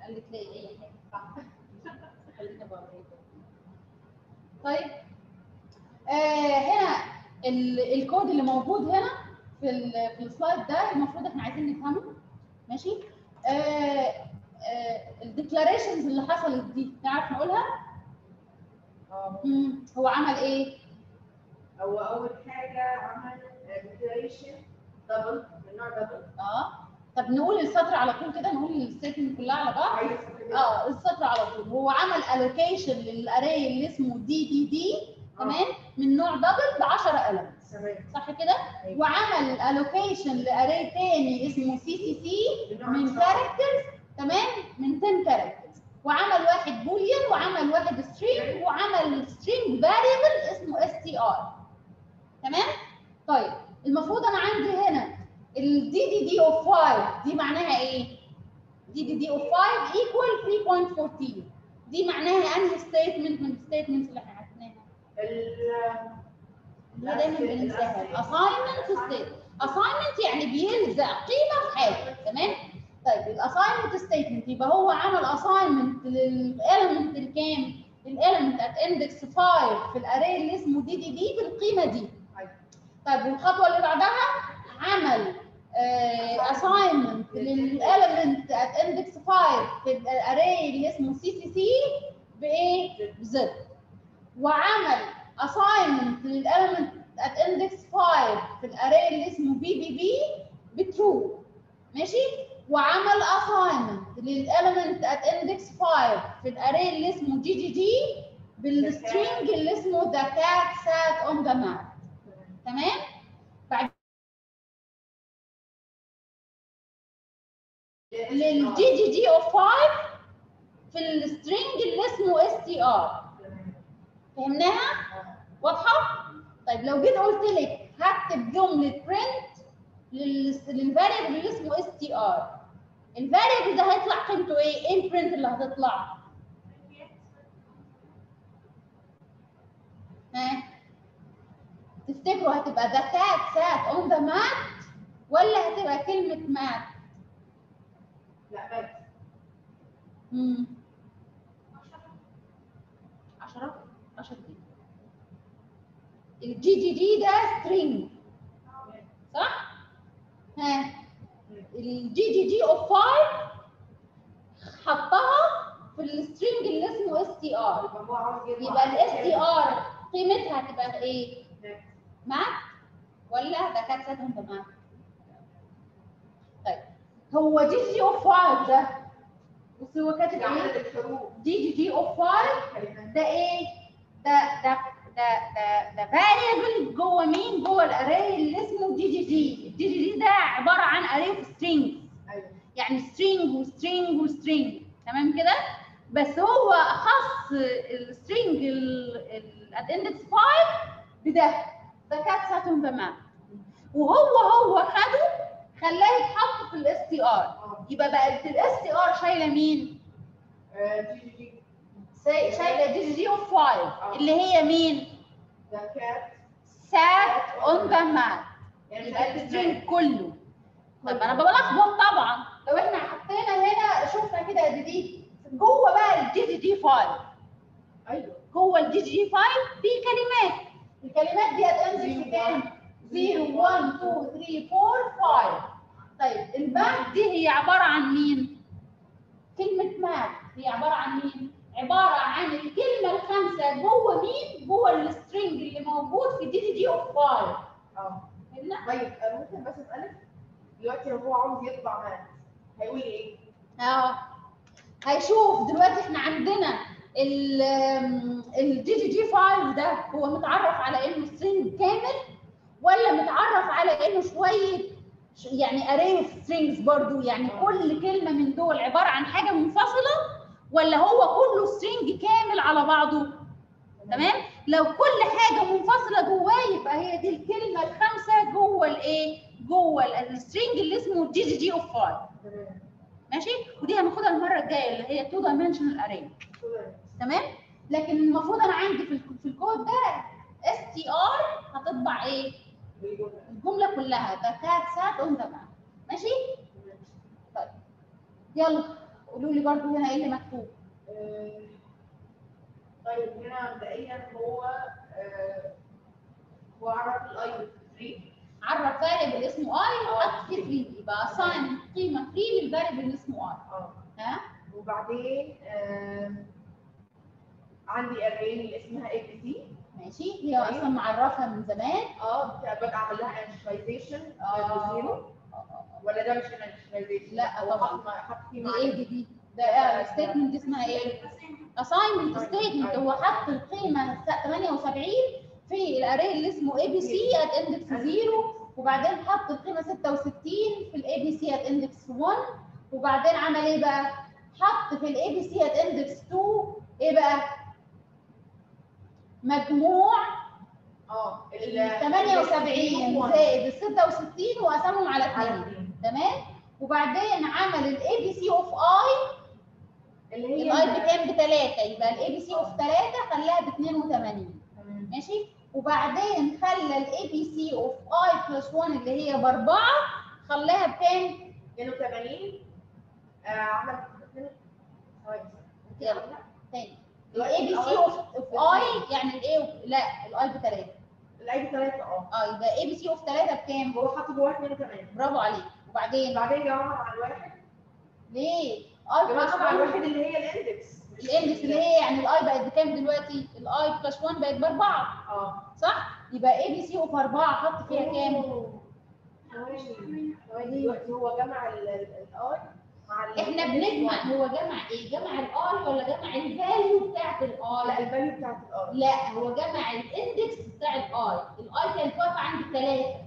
قالت لي اي حاجه خلينا بقى طيب آه هنا ال- الكود اللي موجود هنا في ال في السلايد ده المفروض احنا عايزين نفهمه ماشي آه آه الديكلاريشنز اللي حصلت دي نعرف نقولها اه مم. هو عمل ايه هو اول حاجه عمل ديكلاريشن دبل من نوع دبل اه طب نقول السطر على طول كده نقول الستيتمنت كلها على بعض عايز اه السطر على طول هو عمل الوكيشن للاري اللي اسمه دي دي دي تمام من نوع دبل ب 10 elements تمام صح كده أيوة. وعمل الوكيشن لاري تاني اسمه سي سي سي من كاركترز تمام من 10 كاركترز وعمل واحد بوليان وعمل واحد سترينج وعمل سترينج فاريبل اسمه اس تي ار تمام طيب المفروض انا عندي هنا الدي دي دي اوف 5 دي معناها ايه دي دي دي اوف 5 ايكوال 3.14 دي معناها انهي ستيتمنت من الستيتمنتس اللي احنا عرفناها ال اللي دايما بننساها الاساينمنت ستيت اساينمنت يعني بيلزق قيمه في حاجه تمام طيب الاساينمنت ستيتمنت يبقى هو عمل اساينمنت للاليمنت الكام الاليمنت ات اندكس 5 في الاري اللي اسمه دي دي دي بالقيمه دي أيوة. طيب والخطوه اللي بعدها عمل اساينمنت للاليمنت ات اندكس 5 في الاري اللي اسمه سي سي سي بايه بزد وعمل assignment للاليمنت at index 5 في الاري اللي اسمه بي بي بي بترو ماشي وعمل assignment للاليمنت at index 5 في الاري اللي اسمه جي جي جي بالسترينج اللي اسمه the cat sat on the mat تمام بعد للجي جي جي اوف 5 في السترينج اللي اسمه اس تي ار فهمناها واضحه طيب لو جيت قلت لك هكتب جمله print للفاريبل اللي اسمه اس تي ار الفاريبل ده هيطلع قيمته ايه ايه البرنت اللي هتطلع ها تفتكروا هتبقى the cat sat on the mat ولا هتبقى كلمه mat لا بس امم 10 10 دي الجي جي جي ده string صح؟ ها الجي جي جي اوف 5 حطها في السترينج اللي اسمه اس تي ار يبقى هو عاوز يطلع يبقى الاس تي ار قيمتها هتبقى ايه؟ نعم. مات ولا ده كانت ساتهم بمات؟ طيب هو جي جي اوف 5 ده بص هو كاتب ده عدد ايه؟ الحروف جي جي جي اوف 5 كلمات ده ايه؟ ده ده ده ده ده فاريبل جوه مين؟ جوه الاري اللي اسمه جي جي جي، الجي جي جي ده عباره عن اري اوف سترينجز ايوه يعني سترينج وسترينج وسترينج تمام كده؟ بس هو خص السترينج ات اندكس 5 بده ده كانت ساتون ذا ماب وهو هو خده خلاه يتحط في الاس تي ار اه يبقى بقت الاس تي ار شايله مين؟ آه، جي جي جي سا- شايله جي جي جي اوف 5 اللي هي مين؟ ده كات sat on the mat يعني يبقى السترينج كله طب انا بلخبط طبعا لو احنا حطينا هنا شفنا كده دي دي جوه بقى الجي جي جي 5 ايوه جوه الجي جي جي 5 في كلمات الكلمات دي هتنزل في كام 0 1 2 3 4 5 طيب المات دي هي عباره عن مين كلمه مات هي عباره عن مين عباره عن الكلمه الخامسه جوه مين جوه السترينج اللي موجود في جي جي جي اوف 5 اه فهمنا طيب أنا ممكن بس اسالك دلوقتي لو هو عاوز يطبع مات هيقول لي ايه؟ اه هيشوف دلوقتي احنا عندنا الجي جي جي 5 ده هو متعرف على انه سترينج كامل ولا متعرف على انه شويه ش- يعني اري اوف سترينجز برضو يعني كل كلمه من دول عباره عن حاجه منفصله ولا هو كله سترينج كامل على بعضه تمام لو كل حاجه منفصله جواه يبقى هي دي الكلمه الخامسه جوه الايه جوه السترينج اللي اسمه جي جي جي اوف 5 تمام ماشي ودي هناخدها المره الجايه اللي هي تو دايمنشنال اري تمام لكن المفروض انا عندي في الك- في الكود ده اس تي ار هتطبع ايه الجمله كلها ده كات سات اون ذا ماشي طيب يلا قولوا لي برضو هنا ايه اللي مكتوب آه، طيب هنا مبدئيا هو آه، هو عرف الاي 3 عرف فاريبل اسمه اي آه. وحط فيه 3 يبقى اساين قيمه 3 للفاريبل اللي اسمه اي اه ها وبعدين آه، عندي array اللي اسمها اي بي سي ماشي هي اصلا معرفها من زمان اه باجي اعمل لها initialization آه. بزيرو ولا ده مش initialization لا هو طبعاً. حط حط فيه دي معايا ايه دي دي ده ستيتمنت دي اسمها ايه assignment statement هو حط القيمه 78 في الاري اللي اسمه اي بي سي ات اندكس 0 وبعدين حط القيمه 66 في الاي بي سي ات اندكس 1 وبعدين عمل ايه بقى؟ حط في الاي بي سي ات اندكس 2 ايه بقى؟ مجموع اه ال 78 زائد ال 66 وقسمهم على على 2 اثنين تمام؟ وبعدين عمل الاي بي سي اوف اي اللي هي الاي بكام بثلاثه يبقى الاي بي سي اوف ثلاثه خلاها ب 82 تمام. ماشي وبعدين خلى الاي بي سي اوف اي بلس 1 اللي هي باربعه خلاها بكام؟ 82 آه، عمل ثواني. يلا تاني الاي بي سي اوف اي يعني الاي لا الاي بثلاثه الاي بثلاثة اه اه يبقى اي بي سي اوف ثلاثه بكام؟ هو حط جواه 82 برافو عليك وبعدين بعدين جمعها مع الواحد ليه؟ اي بلس جمعها مع 1 الواحد اللي هي الاندكس الاندكس اللي هي يعني الاي بقت بكام دلوقتي؟ الاي بلس 1 بقت باربعه اه صح؟ يبقى اي بي سي اوف اربعه حط فيها كام؟ ثواني ثواني دلوقتي هو جمع الاي مع ال- احنا بنجمع هو جمع ايه؟ جمع الاي ولا جمع الفاليو بتاعت لا الاي؟ الفاليو بتاعت الاي لا هو جمع الاندكس بتاع الاي، الاي كانت واقفه عند ثلاثه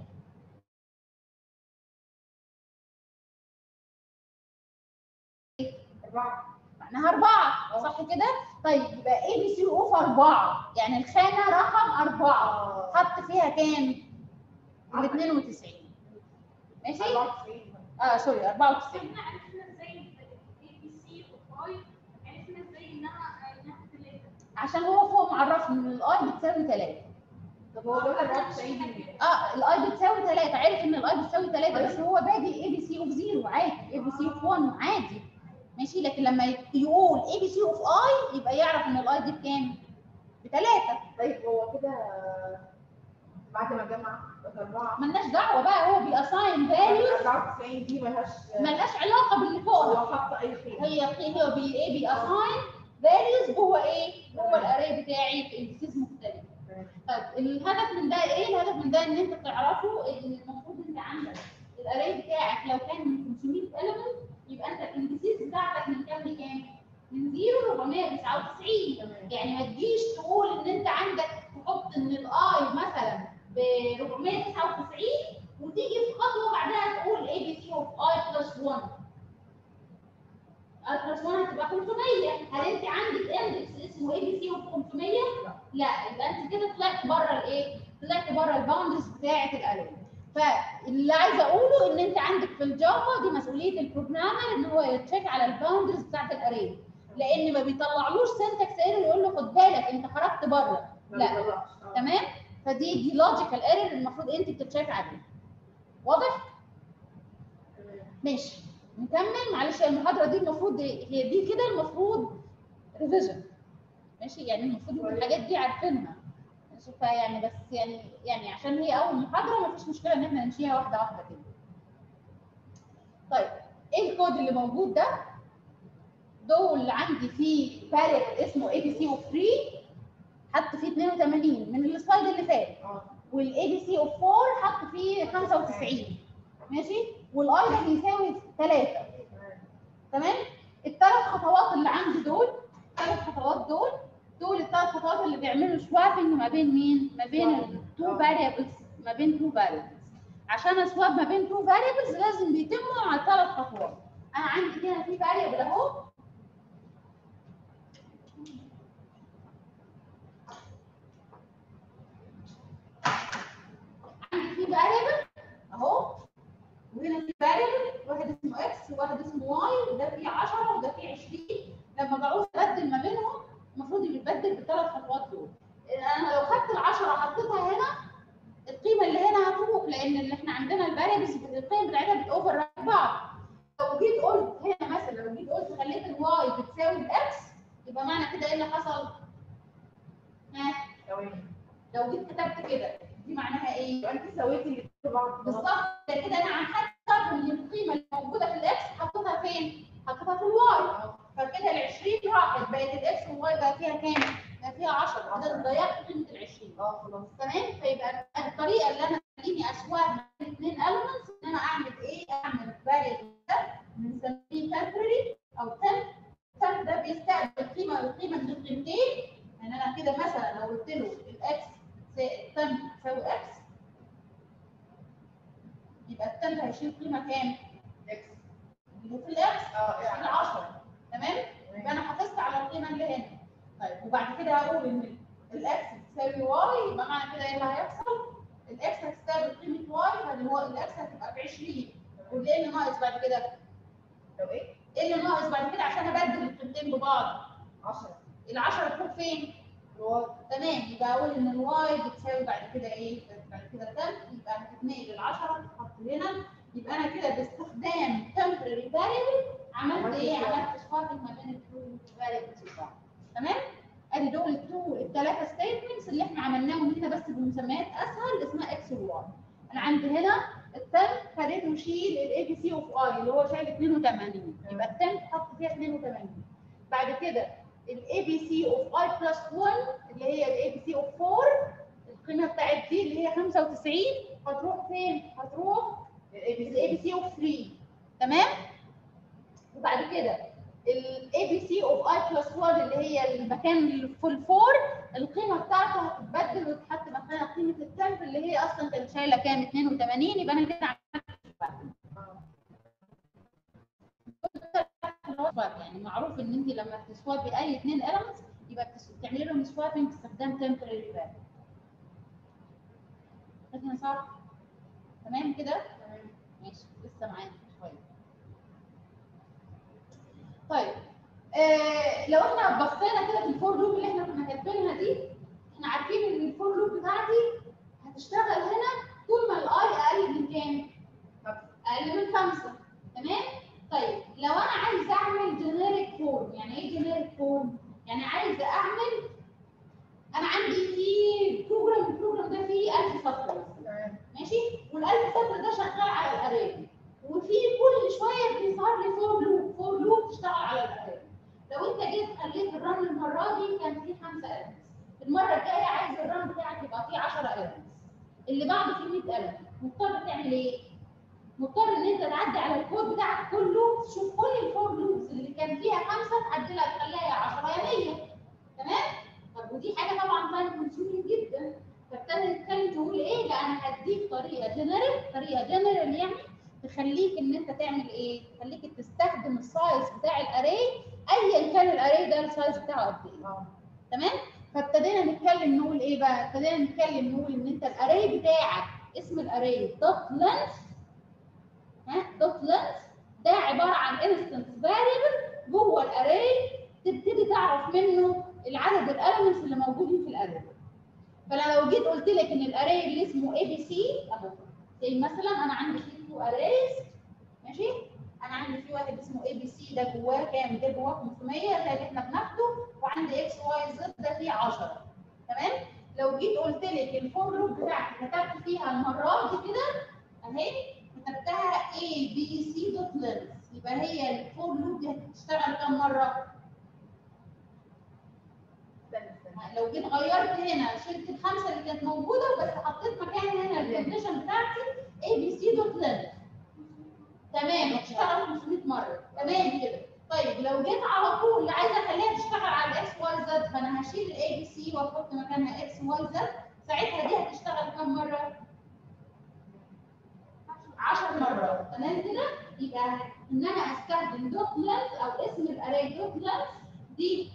أربعة معناها اربعه صح كده؟ طيب يبقى اي بي سي اوف اربعه يعني الخانه رقم اربعه اه حط فيها كام؟ ال 92 ماشي؟ 94 اه سوري 94 احنا عرفنا ازاي الاي بي سي واي عرفنا ازاي انها انها ثلاثه عشان هو فوق معرفني ان الاي بتساوي 3 طب هو جاب 94 دي اه الاي بتساوي 3 عارف ان الاي بتساوي 3 بس هو بادئ اي بي سي اوف 0 عادي اي بي سي اوف 1 عادي ماشي لكن لما يقول اي بي سي اوف اي يبقى يعرف ان الاي دي بكام؟ بثلاثه طيب هو كده بعد ما جمع بس أربعة ملناش دعوه بقى هو بيأساين فاليوز 94 دي ملهاش ملهاش علاقه باللي فوقها هو حط أي قيمة هي هي بي ايه بيأساين فاليوز جوه ايه؟ جوه الاري بتاعي في اندسيز مختلفه طيب الهدف من ده ايه؟ الهدف من ده ان انت تعرفوا ان المفروض انت عندك الاري بتاعك لو كان من 500 element يبقى انت الاندسيز بتاعتك من كام لكام؟ من 0 ل 499 تمام يعني ما تجيش تقول ان انت عندك تحط ان الاي مثلا ب 499 وتيجي في خطوه بعدها تقول اي بي سي اوف اي بلس 1 اي بلس 1 هتبقى 500 هل انت عندك اندكس اسمه اي بي سي اوف 500 لا يبقى انت كده طلعت بره الايه طلعت بره الباوندز بتاعه الاري فاللي عايزه اقوله ان انت عندك في الجافا دي مسؤوليه البروجرامر ان هو يتشيك على الباوندز بتاعه الاري لان ما بيطلعلوش سنتكس ايرور يقول له خد بالك انت خرجت بره لا تمام فدي دي لوجيكال ايرور المفروض انت بتتشيك عليه واضح ماشي نكمل معلش المحاضره دي المفروض هي دي كده المفروض ريفيجن ماشي يعني المفروض انتوا الحاجات دي عارفينها ماشي فيعني بس يعني يعني عشان هي اول محاضره ما فيش مشكله ان احنا نمشيها واحده واحده كده طيب ايه الكود اللي موجود ده دول عندي فيه بارت اسمه اي بي سي اوف 3 حط فيه 82 من السلايد اللي فات والاي بي سي اوف 4 حط فيه 95 ماشي والاي ده بيساوي 3 تمام الثلاث خطوات اللي عندي دول الثلاث خطوات دول دول الثلاث خطوات اللي بيعملوا سوابنج ما بين مين؟ ما بين التو فاريبلز ما بين تو فاريبلز عشان اسواب ما بين تو فاريبلز لازم بيتموا على ثلاث خطوات انا عندي كده في فاريبل اهو عندي في فاريبل اهو وهنا في فاريبل واحد اسمه اكس وواحد اسمه واي وده فيه 10 وده فيه 20 لما بعوز ابدل ما بينهم المفروض يتبدل بالثلاث خطوات دول انا لو خدت ال 10 حطيتها هنا القيمه اللي هنا هتروح لان اللي احنا عندنا الفاريبلز القيم بتاعتها بتوفر بعض لو جيت قلت هنا مثلا لو جيت قلت خليت الواي بتساوي الاكس يبقى معنى كده ايه اللي حصل؟ ها ثواني لو جيت كتبت كده دي معناها ايه؟ يبقى انت سويتي الاثنين ببعض بالظبط ده كده انا عن حسب ان القيمه اللي موجوده في الاكس حطيتها فين؟ حطيتها في الواي فكده ال 20 راحت بقت الاكس والواي بقى فيها كام؟ بقى فيها 10 كده ضيعت قيمه ال 20 اه خلاص تمام فيبقى الطريقه اللي انا تخليني اسوق ما بين الاثنين elements ان انا اعمل ايه؟ اعمل variable ده بنسميه temporary او temp temp ده بيستقبل قيمه القيمه من القيمتين يعني انا كده مثلا لو قلت له الاكس temp تساوي اكس يبقى التمب هيشيل قيمه كام؟ اكس اللي في الاكس اه هيشيل يعني 10 تمام؟ يبقى انا حافظت على القيمه اللي هنا طيب وبعد كده هقول ان الاكس تساوي واي يبقى معنى كده ايه اللي هيحصل؟ الاكس هتستقبل قيمه واي فاللي هو الاكس هتبقى ب 20 وايه اللي ناقص بعد كده؟ لو ايه؟ ايه اللي ناقص بعد كده عشان ابدل القيمتين ببعض؟ 10 ال 10 تروح فين؟ الواي تمام يبقى اقول ان الواي بتساوي بعد كده ايه؟ بعد كده تم يبقى هتتنقل ال 10 تتحط هنا يبقى انا كده باستخدام temporary variable عملت عملت ايه؟ swap. عملت سوابنج ما بين التو variables بتاعهم تمام؟ ادي دول التو الثلاثه ستيتمنتس اللي احنا عملناهم هنا بس بمسميات اسهل اسمها اكس وواي انا عندي هنا التم خليته يشيل الاي بي سي اوف اي اللي هو شايل 82 يبقى التم تحط فيها 82 بعد كده الاي بي سي اوف اي بلس 1 اللي هي الاي بي سي اوف 4 القيمه بتاعت دي اللي هي 95 هتروح فين؟ هتروح الاي بي الاي بي سي اوف 3 تمام؟ وبعد كده الاي بي سي اوف اي بلس 1 اللي هي المكان اللي في الفور القيمه بتاعته هتتبدل وتتحط مكانها قيمه التمب اللي هي اصلا كانت شايله كام 82 يبقى انا كده عملت swap. يعني معروف ان انت لما تسوابي اي اثنين elements يبقى بتس- بتعملي لهم سوابنج باستخدام temporary variable. خدنا صح؟ تمام كده؟ ماشي لسه معانا شويه. طيب آه لو احنا بصينا كده في الفور لوب اللي احنا كنا كاتبينها دي احنا عارفين ان الفور لوب بتاعتي هتشتغل هنا طول ما الاي اقل من كام؟ اقل من خمسه تمام؟ طيب لو انا عايزه اعمل جينيريك فورم يعني ايه جينيريك فورم؟ يعني عايزه اعمل انا عندي في بروجرام البروجرام ده فيه 1000 سطر مثلا ماشي وال1000 سطر ده شغال على الاري وفي كل شويه بيظهر لي فور لوب فور لوب تشتغل على الاري لو انت جيت خليت الرن المره دي كان فيه خمسه elements المره الجايه عايز الرن بتاعك يبقى فيه 10 elements اللي بعده فيه 100 element مضطر تعمل ايه؟ مضطر ان انت تعدي على الكود بتاعك كله تشوف كل الفور لوبس اللي كان فيها خمسه تعدلها تخليها يا 10 يا 100 تمام؟ طب ودي حاجه طبعا تايم كونسيومينج جدا فابتدى نتكلم تقول ايه؟ لا انا هديك طريقه جنرال طريقه جنرال يعني تخليك ان انت تعمل ايه؟ تخليك تستخدم السايز بتاع الاري ايا كان الاري ده السايز بتاعه قد ايه اه تمام؟ فابتدينا نتكلم نقول ايه بقى؟ ابتدينا نتكلم نقول ان انت الاري بتاعك اسم الاري دوت لينث ها دوت لينث ده عباره عن انستنس فاريبل جوه الاري تبتدي تعرف منه العدد الاليمنتس اللي موجودين في الاري فانا لو جيت قلت لك ان الاري اللي اسمه اي بي سي اهو زي مثلا انا عندي فيه تو اريز ماشي انا عندي في واحد اسمه اي بي سي ده جواه كام ده جواه 500 زي اللي احنا بناخده وعندي اكس واي زد ده فيه 10 تمام لو جيت قلت لك الفور لوب بتاعتي كتبت فيها المره دي كده اهي كتبتها اي بي سي دوت لينث يبقى هي الفور لوب دي هتشتغل كام مره؟ استنى استنى لو جيت غيرت هنا شلت الخمسه اللي كانت موجوده بس حطيت مكان هنا الكونديشن بتاعتي اي بي سي دوت لينث تمام هتشتغل 500 مره تمام كده طيب لو جيت على طول عايزه اخليها تشتغل على الاكس واي زد فانا هشيل الاي بي سي واحط مكانها اكس واي زد ساعتها دي هتشتغل كام مره؟ 10 مرات تمام كده؟ يبقى ان انا استخدم دوت لينث او اسم الاري دوت لينث دي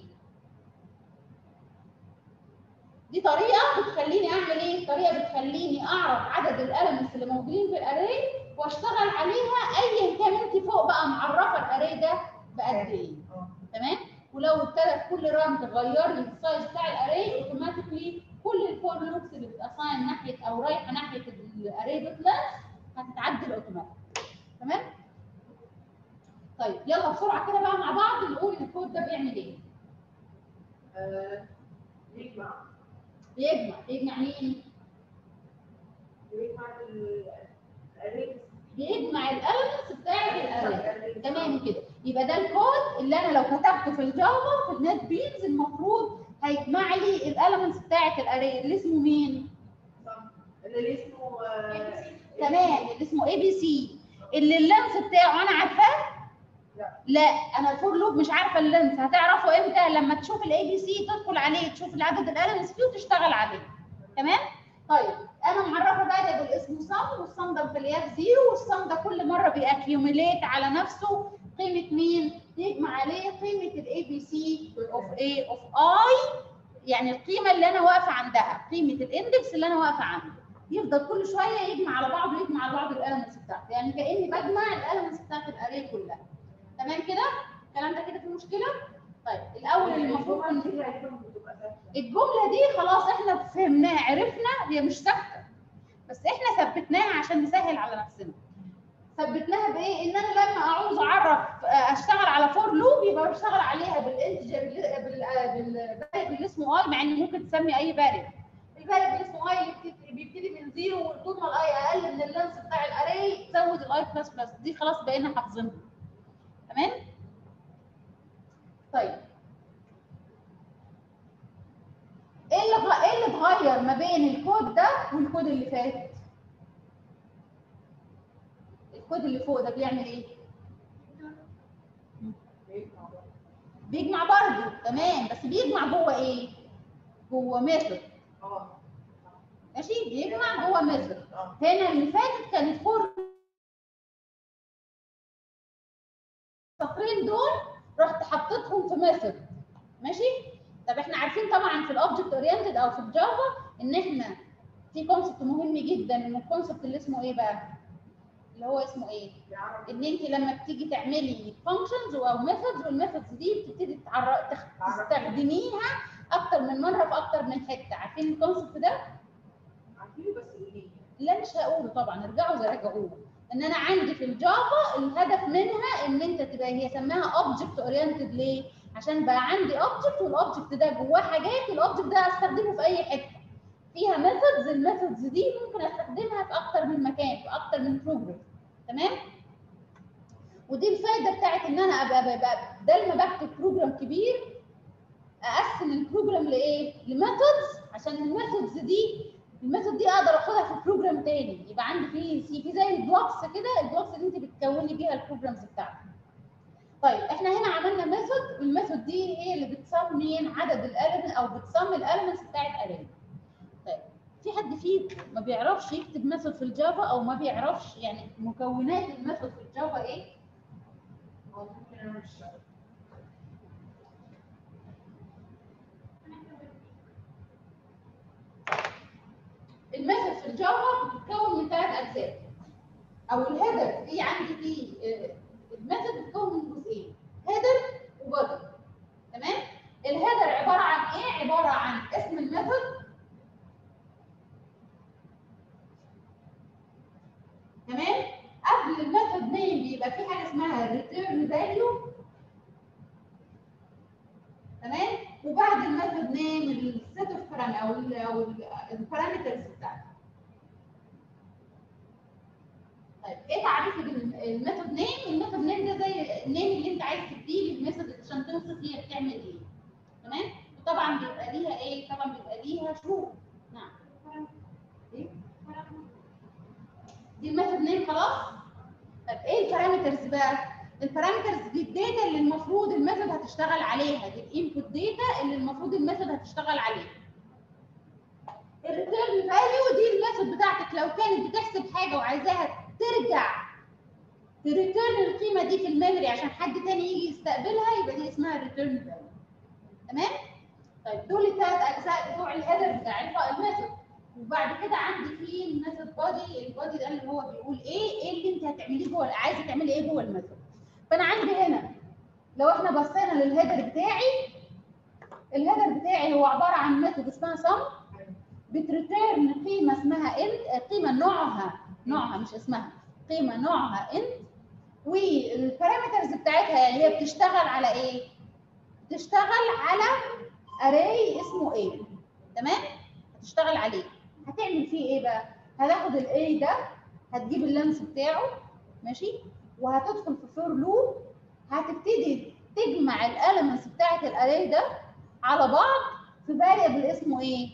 دي طريقه بتخليني اعمل ايه؟ طريقه بتخليني اعرف عدد الاليمنتس اللي موجودين في الاري واشتغل عليها ايا كان انت فوق بقى معرفه الاري ده بقد ايه اه تمام؟ ولو ابتدت كل ران تغير لي السايز بتاع الاري اوتوماتيكلي كل الفور لوبس اللي بتاساين ناحيه او رايحه ناحيه الاري دوت لينث هتتعدل اوتوماتيك تمام؟ طيب يلا بسرعه كده بقى مع بعض نقول الكود ده بيعمل ايه آه، يجمع بيجمع بيجمع مين يجمع الريكس بيجمع الالمنتس بتاعت الاري تمام كده يبقى ده الكود اللي انا لو كتبته في الجافا في النت بينز المفروض هيجمع لي الالمنتس بتاعت الاري اللي اسمه مين اللي اسمه آه، تمام اللي اسمه اي بي سي اللي اللينس بتاعه انا عارفاه لا. لا انا الفور لوب مش عارفه اللينس هتعرفه امتى لما تشوف الاي بي سي تدخل عليه تشوف العدد الالمنتس فيه وتشتغل عليه تمام طيب انا معرفه بقى ده بالاسم صم والصم ده بفليات زيرو والصم ده كل مره بيأكيوميليت على نفسه قيمه مين يجمع عليه قيمه الاي بي سي اوف اي اوف اي يعني القيمه اللي انا واقفه عندها قيمه الاندكس اللي انا واقفه عنده يفضل كل شويه يجمع على بعض ويجمع على بعض الالمنتس بتاعته يعني كاني بجمع الالمنتس بتاعت الاري كلها تمام كده الكلام ده كده فيه مشكله طيب الاول اللي المفروض كنت بتبقى ثابتة. الجمله دي خلاص احنا فهمناها عرفنا هي مش ثابته بس احنا ثبتناها عشان نسهل على نفسنا ثبتناها بايه ان انا لما اعوز اعرف آه، اشتغل على فور لوب يبقى بشتغل عليها بالانتجر بالفاريبل اللي اسمه اي مع ان ممكن تسمي اي فاريبل الفاريبل اللي اسمه اي اللي بتبتدي- بيبتدي من زيرو وطول ما الاي اقل من اللينس بتاع الاري تزود الاي بلس بلس دي خلاص بقينا حافظينها تمام طيب ايه اللي غ- ايه اللي اتغير ما بين الكود ده والكود اللي فات؟ الكود اللي فوق ده بيعمل ايه؟ بيجمع برضه. بيجمع برضه تمام بس بيجمع جوه ايه؟ جوه ميثود اه ماشي؟ بيجمع جوه ميثود اه هنا اللي فاتت كانت فور السطرين دول رحت حطيتهم في ميثود ماشي طب احنا عارفين طبعا في الاوبجكت اورينتد او في الجافا ان احنا في كونسبت مهم جدا ان الكونسبت اللي اسمه ايه بقى اللي هو اسمه ايه بيعرف ان انت لما بتيجي تعملي فانكشنز او ميثودز والميثودز دي بتبتدي تتعر- تخ- تستخدميها اكتر من مره في اكتر من حته عارفين الكونسبت ده عارفينه بس قليل لا مش هقوله طبعا ارجعوا زي راجعوه ان انا عندي في الجافا الهدف منها ان انت تبقى هي سماها اوبجكت اورينتد ليه؟ عشان بقى عندي اوبجكت والاوبجكت ده جواه حاجات الاوبجكت ده استخدمه في اي حته فيها ميثودز الميثودز دي ممكن استخدمها في اكتر من مكان في اكتر من بروجرام تمام؟ ودي الفائده بتاعت ان انا ابقى ابقى بدل ما بكتب بروجرام كبير اقسم البروجرام لايه؟ لميثودز عشان الميثودز دي الميثود دي اقدر اخدها في بروجرام تاني يبقى عندي في في في زي البلوكس كده البلوكس اللي انت بتكوني بيها البروجرامز بتاعتك طيب احنا هنا عملنا ميثود والميثود دي هي اللي بتصم مين عدد الاليمنت او بتصم الاليمنتس بتاعت اري طيب في حد فيكم ما بيعرفش يكتب ميثود في الجافا او ما بيعرفش يعني مكونات الميثود في الجافا ايه هو ممكن انا مش شاطر. الميثود في الجافا بتتكون من ثلاث اجزاء او الهيدر في عندي في آه، الميثود بتتكون من جزئين هيدر وبودي تمام الهيدر عباره عن ايه عباره عن اسم الميثود تمام قبل الميثود نيم بيبقى في حاجه اسمها ريتيرن فاليو تمام وبعد الميثود نيم السيت اوف بارام او ال او البارامترز بتاعته طيب ايه تعريف ال- الميثود نيم الميثود نيم ده زي النيم اللي انت عايز تديه للميثود عشان توصف هي بتعمل ايه تمام وطبعا بيبقى ليها ايه طبعا بيبقى ليها شروط نعم ايه دي الميثود نيم خلاص طب ايه البارامترز بقى البارامترز دي الداتا اللي المفروض الميثود هتشتغل عليها دي الانبوت داتا اللي المفروض الميثود هتشتغل عليها الريتيرن فاليو دي الميثود بتاعتك لو كانت بتحسب حاجه وعايزاها ترجع تريتيرن القيمه دي في الميموري عشان حد تاني يجي يستقبلها يبقى دي اسمها الريتيرن فاليو تمام طيب دول الثلاث اجزاء بتوع الهيدر بتاع الف- الميثود وبعد كده عندي في الميثود بودي البودي ده اللي هو بيقول ايه ايه اللي انت هتعمليه جوه عايزه تعملي ايه جوه الميثود فانا عندي هنا لو احنا بصينا للهيدر بتاعي الهيدر بتاعي هو عباره عن ميثود اسمها sum بتريتيرن قيمه اسمها int قيمه نوعها نوعها مش اسمها قيمه نوعها int والبارامترز بتاعت بتاعتها يعني هي بتشتغل على ايه بتشتغل على اري اسمه ايه تمام هتشتغل عليه هتعمل فيه ايه بقى هتاخد الاي ده هتجيب اللانس بتاعه ماشي وهتدخل في فور لوب هتبتدي تجمع الاليمنتس بتاعت الاري ده على بعض في فاريبل اسمه ايه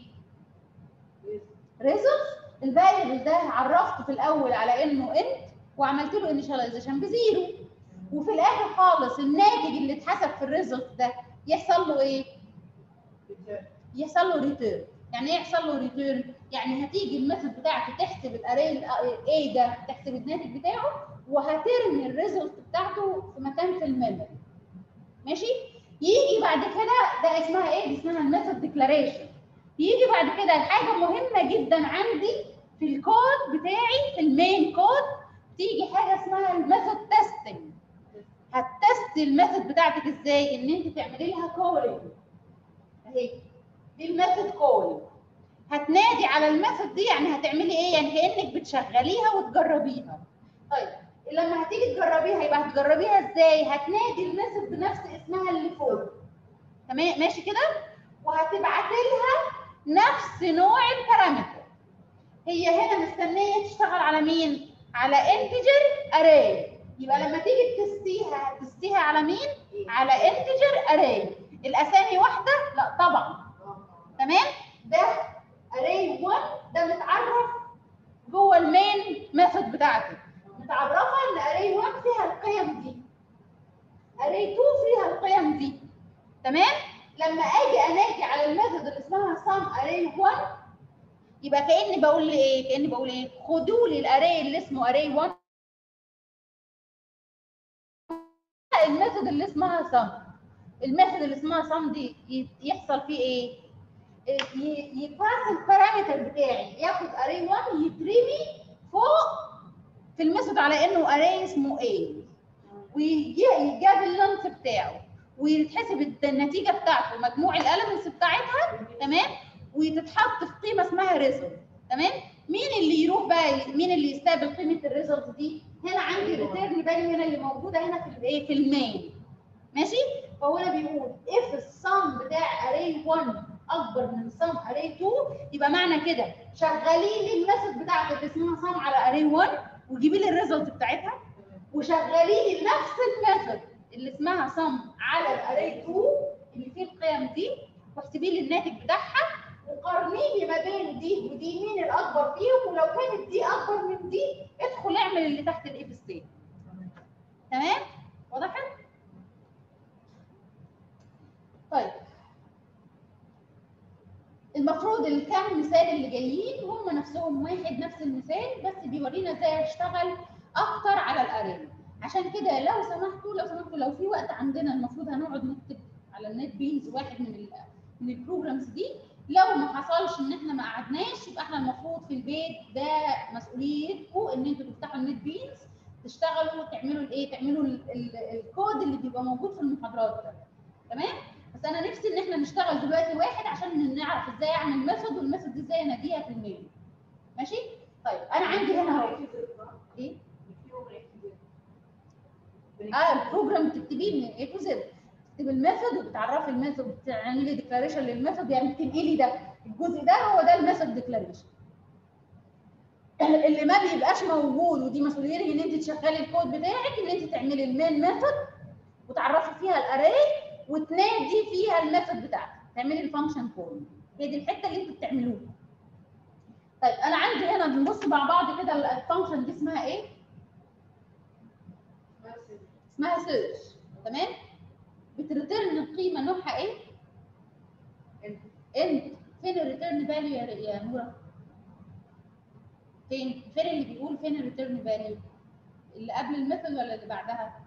ريزلت الفاريبل ده عرفته في الاول على انه انت وعملت له انيشاليزيشن بزيرو وفي الاخر خالص الناتج اللي اتحسب في الريزلت ده يحصل له ايه يحصل له ريتيرن يعني ايه يحصل له ريتيرن يعني هتيجي الميثود بتاعتي تحسب الاري اي ده تحسب الناتج بتاعه وهترمي الريزلت بتاعته في مكان في الميموري ماشي يجي بعد كده ده اسمها ايه دي اسمها الميثود ديكلاريشن يجي بعد كده حاجه مهمه جدا عندي في الكود بتاعي في المين كود تيجي حاجه اسمها الميثود تيستنج هتست الميثود بتاعتك ازاي ان انت تعملي لها كولينج اهي دي الميثود كولينج هتنادي على الميثود دي يعني هتعملي ايه يعني كانك بتشغليها وتجربيها طيب لما هتيجي تجربيها يبقى هتجربيها ازاي هتنادي الميثود بنفس اسمها اللي فوق تمام ماشي كده وهتبعت لها نفس نوع البارامتر هي هنا مستنيه تشتغل على مين على انتجر اري يبقى لما تيجي تستيها تستيها على مين على انتجر اري الاسامي واحده لا طبعا تمام ده اري 1 ده متعرف جوه المين ميثود بتاعتي متعرفه ان اري 1 فيها القيم دي اري 2 فيها القيم دي تمام لما اجي انادي على الميثود اللي اسمها sum array 1 يبقى كاني بقول لي ايه كاني بقول ايه خدوا لي الاري اللي اسمه array 1 الميثود اللي اسمها sum الميثود اللي اسمها sum دي ي- يحصل فيه ايه يباس البارامتر بتاعي ياخد array 1 يترمي فوق في الميثود على انه array اسمه A ويجاب اللينث بتاعه ويتحسب النتيجه بتاعته مجموع الاليمنتس بتاعتها تمام وتتحط في قيمه اسمها ريزلت تمام مين اللي يروح بقى مين اللي يستقبل قيمه الريزلت دي هنا عندي ريتيرن فاليو هنا اللي موجوده هنا في الايه في المين ماشي فهو هنا بيقول if السم بتاع array 1 اكبر من سم array 2 يبقى معنى كده شغلي لي الميثود بتاعتك اللي اسمها سم على array 1 وجيبي لي الريزلت بتاعتها وشغلي لي نفس الميثود اللي اسمها سم على الاري 2 اللي فيه القيم دي واحسبي لي الناتج بتاعها وقارني لي ما بين دي ودي مين الاكبر فيهم ولو كانت دي اكبر من دي ادخل اعمل اللي تحت الاف ستيت تمام وضحت طيب المفروض الكام مثال اللي جايين هم نفسهم واحد نفس المثال بس بيورينا ازاي اشتغل اكتر على الاري عشان كده لو سمحتوا لو سمحتوا لو في وقت عندنا المفروض هنقعد نكتب على النت بينز واحد من ال من البروجرامز دي لو ما حصلش ان احنا ما قعدناش يبقى احنا المفروض في البيت ده مسؤوليتكم ان انتوا تفتحوا النت بينز تشتغلوا تعملوا الايه تعملوا ال- ال- الكود اللي بيبقى موجود في المحاضرات ده تمام بس انا نفسي ان احنا نشتغل دلوقتي واحد عشان نعرف ازاي اعمل ميثود والميثود دي ازاي اناديها في الميل ماشي طيب انا عندي هنا اهو ايه اه البروجرام بتكتبيه من اي تو زد تكتبي الميثود وبتعرفي الميثود بتعملي ديكلاريشن للميثود يعني بتنقلي ده الجزء ده هو ده الميثود ديكلاريشن اللي ما بيبقاش موجود ودي مسؤوليتك ان انت تشغلي الكود بتاعك ان انت تعملي المين ميثود وتعرفي فيها الاري وتنادي فيها الميثود بتاعتك تعملي الفانكشن كود هي دي الحته اللي انتوا بتعملوها طيب انا عندي هنا بنبص مع بعض كده الفانكشن دي اسمها ايه؟ اسمها سيرش تمام؟ بتريتيرن القيمه نوعها ايه؟ انت فين الريتيرن فاليو يا يا نورا؟ فين؟ فين اللي بيقول فين الريتيرن فاليو؟ اللي قبل الميثود ولا اللي بعدها؟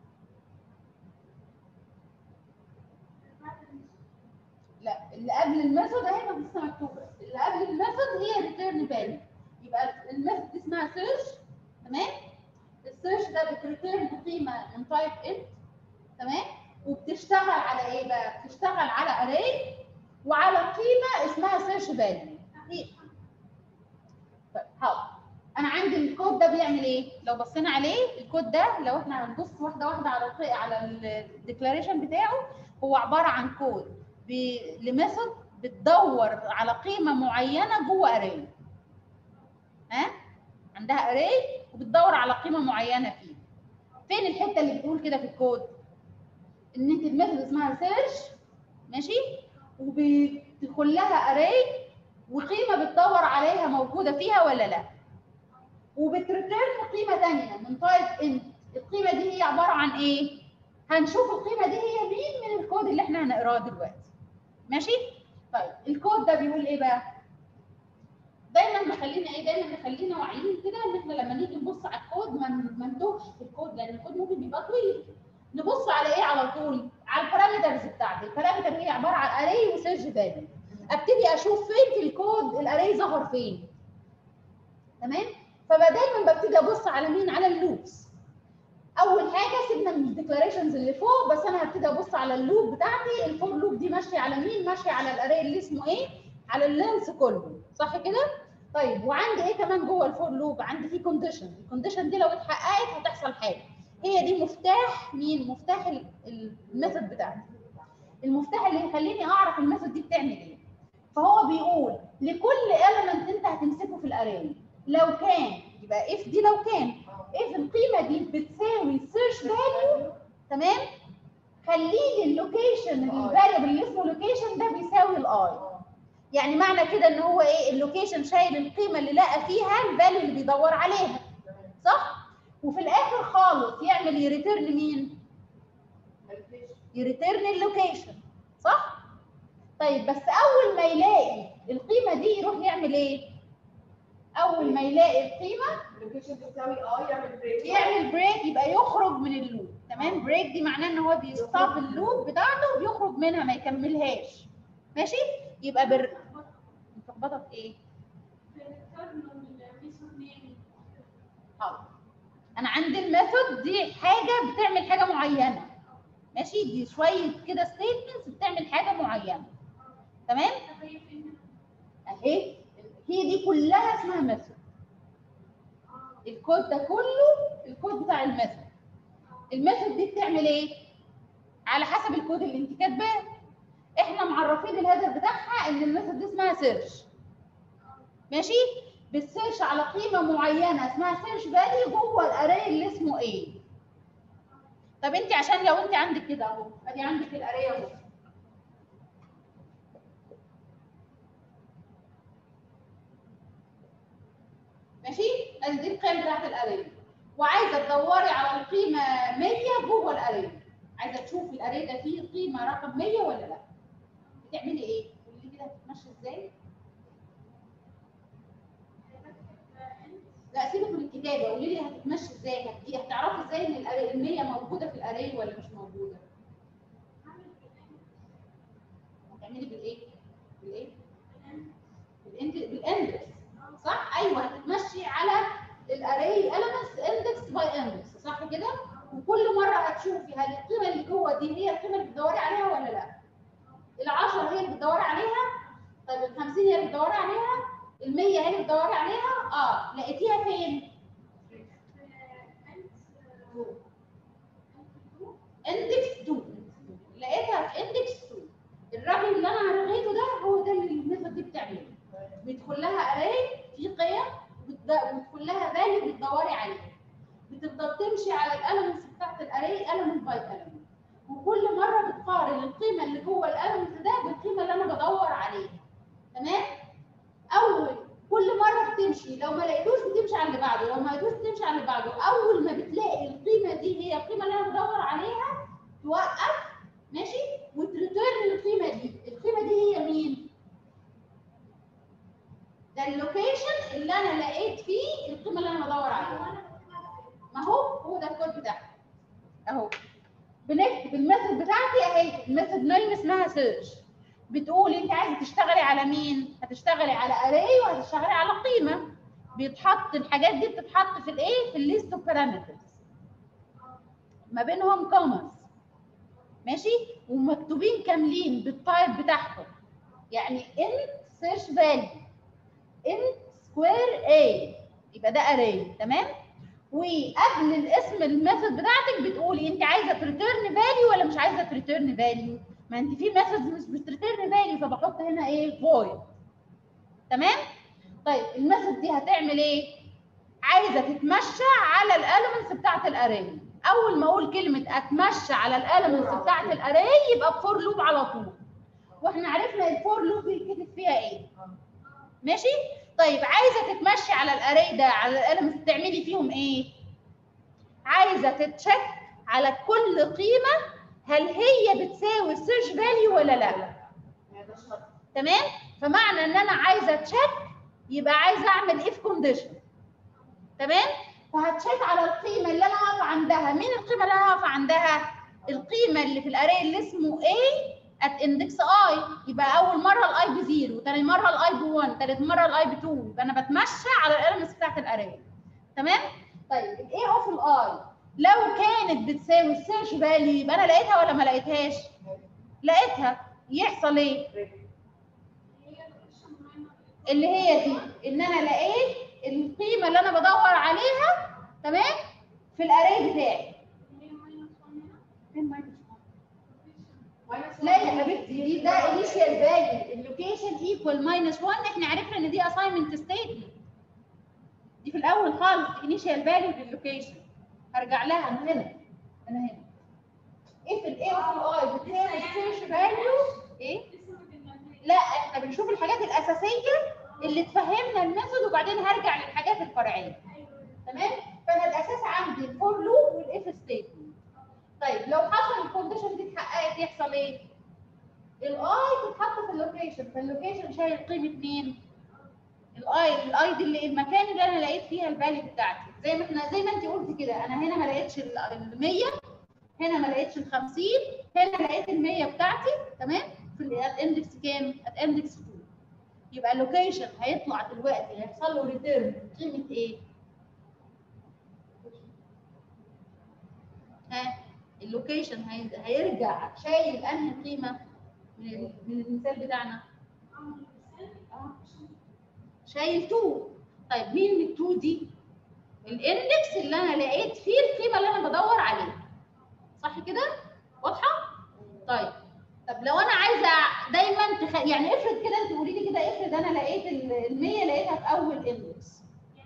لا اللي قبل الميثود اهي ما لسه مكتوبه اللي قبل الميثود هي ريتيرن فاليو يبقى الميثود دي اسمها سيرش تمام السيرش ده بتريتيرن قيمه من تايب انت تمام وبتشتغل على ايه بقى بتشتغل على اري وعلى قيمه اسمها سيرش فاليو طيب حاضر انا عندي الكود ده بيعمل ايه لو بصينا عليه الكود ده لو احنا هنبص واحده واحده على الق- على الديكلاريشن بتاعه هو عباره عن كود لميثود بتدور على قيمه معينه جوه اري ها عندها اري وبتدور على قيمه معينه فيه فين الحته اللي بتقول كده في الكود ان انت الميثود اسمها سيرش ماشي وبتدخل لها اري وقيمه بتدور عليها موجوده فيها ولا لا وبتريتيرن قيمه ثانيه من تايب انت القيمه دي هي عباره عن ايه هنشوف القيمه دي هي مين من الكود اللي احنا هنقراه دلوقتي ماشي طيب الكود ده بيقول ايه بقى دايما نخلينا ايه دايما نخلينا واعيين كده ان احنا لما نيجي نبص على الكود ما ن- ما نتوهش في الكود لان الكود ممكن يبقى طويل نبص على ايه على طول على البارامترز بتاعتي البارامتر هي عباره عن اري وسيرش فاليو ابتدي اشوف فين في الكود الاري ظهر فين تمام فبقى دايما ببتدي ابص على مين على اللوبس اول حاجه سيبنا من الديكلاريشنز اللي فوق بس انا هبتدي ابص على اللوب بتاعتي الفور لوب دي ماشيه على مين ماشيه على الاري اللي اسمه ايه على اللينس كله صح كده طيب وعندي ايه كمان جوه الفور لوب عندي في كونديشن الكونديشن دي لو اتحققت هتحصل حاجه هي دي مفتاح مين مفتاح ال- الميثود بتاعتي المفتاح اللي يخليني اعرف الميثود دي بتعمل ايه فهو بيقول لكل element انت هتمسكه في الاري لو كان يبقى اف دي لو كان اف القيمه دي بتساوي سيرش فاليو تمام خلي لي اللوكيشن الفاريبل اللي اسمه لوكيشن ده بيساوي الاي يعني معنى كده ان هو ايه اللوكيشن شايل القيمه اللي لقى فيها الفاليو اللي بيدور عليها صح وفي الاخر خالص يعمل يريتيرن مين يريتيرن اللوكيشن صح طيب بس اول ما يلاقي القيمه دي يروح يعمل ايه اول ما يلاقي القيمه اللوكيشن بتساوي اه يعمل بريك يعمل بريك يبقى يخرج من اللوب تمام بريك دي معناه ان هو بيستوب اللوب بتاعته وبيخرج منها ما يكملهاش ماشي يبقى بر متلخبطه في ايه في الريتيرن والميثود نيم حاضر انا عندي الميثود دي حاجه بتعمل حاجه معينه ماشي دي شويه كده ستيتمنتس بتعمل حاجه معينه تمام زي فين اهي هي دي كلها اسمها ميثود الكود ده كله الكود بتاع الميثود الميثود دي بتعمل ايه على حسب الكود اللي انت كاتباه احنا معرفين الهدف بتاعها ان الميثود دي اسمها سيرش ماشي بتسيرش على قيمه معينه اسمها سيرش فاليو جوه الاري اللي اسمه ايه طب انت عشان لو انت عندك كده اهو ادي عندك الاري اهو ماشي ادي دي القيم بتاعت الاري وعايزه تدوري على القيمه 100 جوه الاري عايزه تشوفي الاري ده فيه قيمه رقم 100 ولا لا بتعملي ايه قولي لي كده هتتمشي ازاي لا سيبك من الكتابه قولي لي هتتمشي ازاي هتجي هتعرفي ازاي ان الاري ال 100 موجوده في الاري ولا مش موجوده هتعملي بالايه بالايه بالاند بالاندكس صح ايوه هتتمشي على الاري elements اندكس باي اندكس صح كده وكل مره هتشوفي هل القيمه اللي جوه دي هي القيمه اللي بتدوري عليها ولا لا ال10 هي اللي بتدوري عليها طيب ال50 هي اللي بتدوري عليها ال100 هي اللي بتدوري عليها اه لقيتيها فين اندكس 2 لقيتها في اندكس 2 الرقم اللي انا رغيته ده هو ده اللي الميثود دي بتعمله بيدخل لها اري في قيم وبتد- وبتدخل لها فاليو بتدوري عليها بتفضل تمشي على الاليمنتس بتاعت الاري اليمنت باي اليمنت وكل مره بتقارن القيمه اللي جوه الاليمنت ده بالقيمه اللي انا بدور عليها تمام اول كل مره بتمشي لو ما لقيتوش بتمشي على اللي بعده لو ما لقيتوش بتمشي على اللي بعده اول ما بتلاقي القيمه دي هي القيمه اللي انا بدور عليها توقف ماشي وتريتيرن القيمه دي القيمه دي هي مين ده اللوكيشن اللي انا لقيت فيه القيمه اللي انا بدور عليها ما هو هو ده الكود بتاعي اهو بنكتب الميثود بتاعتي اهي الميثود نيم اسمها سيرش بتقول انت عايزه تشتغلي على مين هتشتغلي على اري وهتشتغلي على قيمه بيتحط الحاجات دي بتتحط في الايه في الليست اوف بارامترز ما بينهم كوماز ماشي ومكتوبين كاملين بالتايب بتاعهم يعني انت سيرش فاليو انت سكوير اي يبقى ده اري تمام وقبل الاسم الميثود بتاعتك بتقولي انت عايزه تريتيرن فاليو ولا مش عايزه تريتيرن فاليو ما انت في ميثودز مش بتريتيرن فاليو فبحط هنا ايه فويد تمام طيب الميثود دي هتعمل ايه عايزه تتمشى على الاليمنتس بتاعت الاري اول ما اقول كلمه اتمشى على الاليمنتس بتاعت الاري يبقى بفور لوب على طول واحنا عرفنا الفور لوب بيتكتب فيها ايه ماشي طيب عايزه تتمشي على الاري ده على الاليمنتس تعملي فيهم ايه عايزه تتشك على كل قيمه هل هي بتساوي السيرش فاليو ولا لا هذا شرط تمام فمعنى ان انا عايزه تشيك يبقى عايزه اعمل اف كونديشن تمام فهتشيك على القيمه اللي انا واقفه عندها مين القيمه اللي انا واقفه عندها القيمه اللي في الاري اللي اسمه A at index I يبقى اول مره الاي بزيرو ثاني مره الاي ب1 ثالث مره الاي ب2 يبقى انا بتمشى على الاليمنتس بتاعت الاري تمام طيب الاي اوف الاي لو كانت بتساوي السيرش فاليو يبقى انا لقيتها ولا ما لقيتهاش لقيتها يحصل ايه اللي هي دي ان انا لقيت القيمه اللي انا بدور عليها تمام في الاري بتاعي فين minus one؟ لا يا حبيبتي دي ده انيشال فاليو اللوكيشن ايكوال ماينس 1 احنا عرفنا ان دي اساينمنت ستيتمنت دي في الاول خالص انيشال فاليو للوكيشن هرجع لها انا هنا انا هنا if الاي اوف الاي بتساوي السيرش فاليو ايه لا احنا بنشوف الحاجات الاساسيه اللي تفهمنا الميثود وبعدين هرجع للحاجات الفرعيه تمام فانا الاساس عندي الفور لوب والاف ستيتمنت طيب لو حصل الكونديشن دي اتحققت يحصل ايه الاي تتحط في اللوكيشن فاللوكيشن شايل قيمه مين الاي الاي دي اللي المكان اللي انا لقيت فيها الفاليو بتاعتي زي ما احنا زي ما انت قلتي كده انا هنا ما لقيتش ال 100 هنا ما لقيتش ال 50 هنا لقيت ال 100 بتاعتي تمام في الاندكس كام؟ الاندكس 2 يبقى اللوكيشن هيطلع دلوقتي هيحصل له ريتيرن قيمه ايه؟ ها اللوكيشن هي- هيرجع شايل انهي قيمه من ال- من المثال بتاعنا؟ آه. شايل 2 طيب مين من ال 2 دي؟ الاندكس اللي انا لقيت فيه القيمه اللي انا بدور عليها صح كده؟ واضحه؟ طيب طب لو انا عايزه دايما تخ... يعني افرض كده انت قولي لي كده افرض انا لقيت ال 100 لقيتها في اول اندكس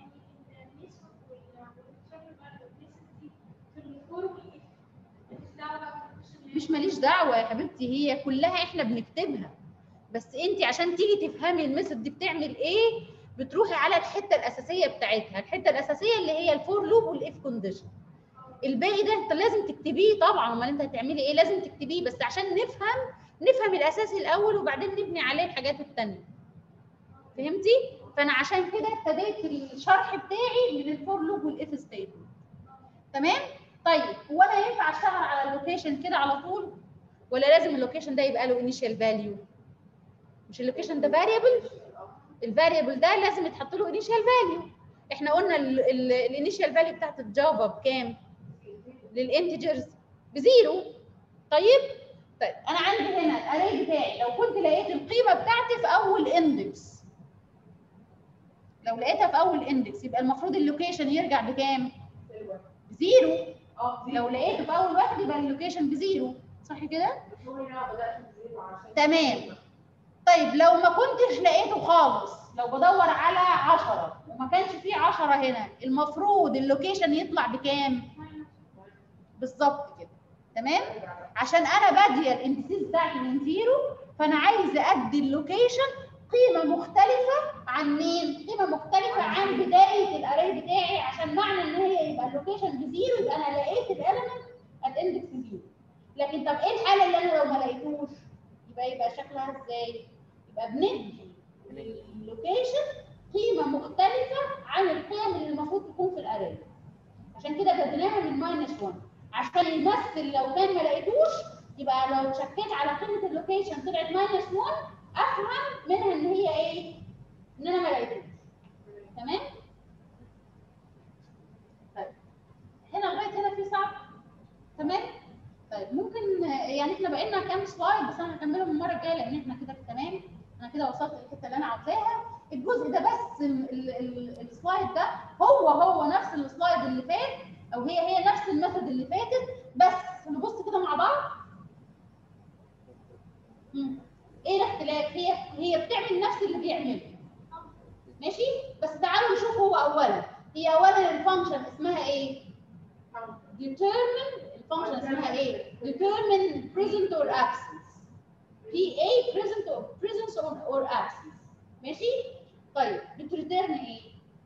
مش ماليش دعوه يا حبيبتي هي كلها احنا بنكتبها بس انت عشان تيجي تفهمي الميثود دي بتعمل ايه بتروحي على الحته الاساسيه بتاعتها الحته الاساسيه اللي هي الفور لوب والاف كونديشن الباقي ده انت لازم تكتبيه طبعا امال انت هتعملي ايه لازم تكتبيه بس عشان نفهم نفهم الاساسي الاول وبعدين نبني عليه الحاجات الثانيه فهمتي فانا عشان كده ابتديت الشرح بتاعي من الفور لوب والاف ستيتمنت تمام طيب هو انا ينفع اشتغل على اللوكيشن كده على طول ولا لازم اللوكيشن ده يبقى له انيشال فاليو مش اللوكيشن ده فاريبل الفاريبل ده لازم يتحط له انيشال فاليو احنا قلنا الانيشال فاليو بتاعت الجافا بكام للانتجرز بزيرو طيب طيب انا عندي هنا الاري بتاعي لو كنت لقيت القيمه بتاعتي في اول اندكس لو لقيتها في اول اندكس يبقى المفروض اللوكيشن يرجع بكام بزيرو اه لو لقيته في اول واحد يبقى اللوكيشن بزيرو صح كده هنا بدات بزيرو عشان تمام طيب لو ما كنتش لقيته خالص لو بدور على 10 وما كانش فيه 10 هنا المفروض اللوكيشن يطلع بكام بالظبط كده تمام عشان انا باديه الانتسيز بتاعتي من زيرو فانا عايزه ادي اللوكيشن قيمه مختلفه عن مين قيمه مختلفه عن بدايه الاري بتاعي عشان معنى ان هي يبقى اللوكيشن بزيرو يبقى انا لقيت الاليمنت ات اندكس زيرو لكن طب ايه الحاله اللي انا لو ما لقيتوش يبقى يبقى شكلها ازاي يبقى بندي للوكيشن قيمه مختلفه عن القيم اللي المفروض تكون في الاري عشان كده بديناها من ماينس 1 عشان يمثل لو كان ما لقيتوش يبقى لو شكيت على قيمه اللوكيشن طلعت ماينس 1 افهم منها ان هي ايه؟ ان انا ما لقيتوش تمام؟ طيب هنا لغايه هنا في صعب تمام؟ طيب ممكن يعني احنا بقينا كام سلايد بس انا هكملهم المره الجايه لان احنا كده في تمام انا كده وصلت للحته اللي انا عاوزاها الجزء ده بس ال- ال- ال- السلايد ده هو هو نفس السلايد اللي فات او هي هي نفس الميثود اللي فاتت بس نبص كده مع بعض مم. ايه الاختلاف هي هي بتعمل نفس اللي بيعمله ماشي بس تعالوا نشوف هو اولا هي اولا الفانكشن اسمها ايه determine الفانكشن اسمها ايه determine present or absence PA present or presence or, or absence ماشي طيب بتريتيرن ايه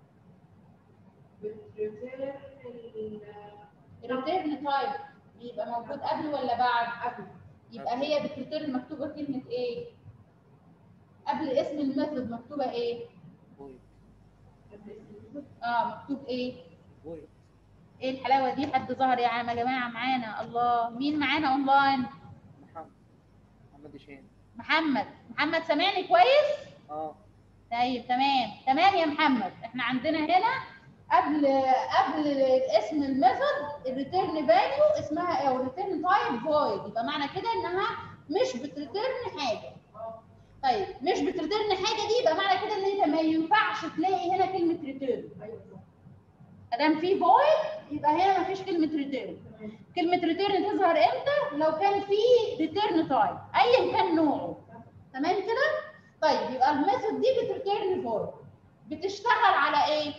بتريتيرن الريتيرن تايب بيبقى موجود قبل ولا بعد قبل يبقى هي بتريتيرن مكتوبه كلمه ايه قبل اسم الميثود مكتوبه ايه فويد اه مكتوب ايه فويد ايه الحلاوه دي حد ظهر يا عم يا جماعه معانا الله مين معانا اونلاين محمد محمد هشام محمد محمد سامعني كويس اه طيب تمام تمام يا محمد احنا عندنا هنا قبل قبل اسم الميثود الريتيرن فاليو اسمها ايه او الريتيرن تايب فويد يبقى معنى كده انها مش بتريتيرن حاجه طيب مش بتريتيرن حاجه دي يبقى معنى كده ان انت ما ينفعش تلاقي هنا كلمه ريتيرن ايوه صح ما دام في فويد يبقى هنا ما فيش كلمه ريتيرن كلمه ريتيرن تظهر امتى لو كان في ريتيرن تايب ايا كان نوعه تمام كده طيب يبقى الميثود دي بتريتيرن فويد بتشتغل على ايه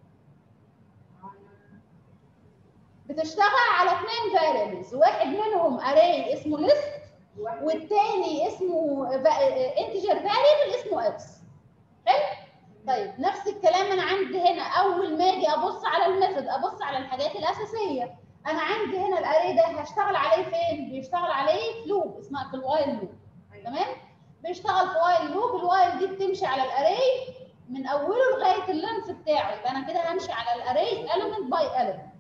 بتشتغل على اثنين فاريبلز واحد منهم اري اسمه ليست واحد والتاني اسمه انتجر فاريبل اسمه اكس حلو طيب نفس الكلام انا عندي هنا اول ما اجي ابص على الميثود ابص على الحاجات الاساسيه انا عندي هنا الاري ده هشتغل عليه فين بيشتغل عليه في لوب اسمها في الوايل لوب تمام بيشتغل في وايل لوب الوايل دي بتمشي على الاري من اوله لغايه اللينث بتاعه يبقى انا كده همشي على الاري element باي element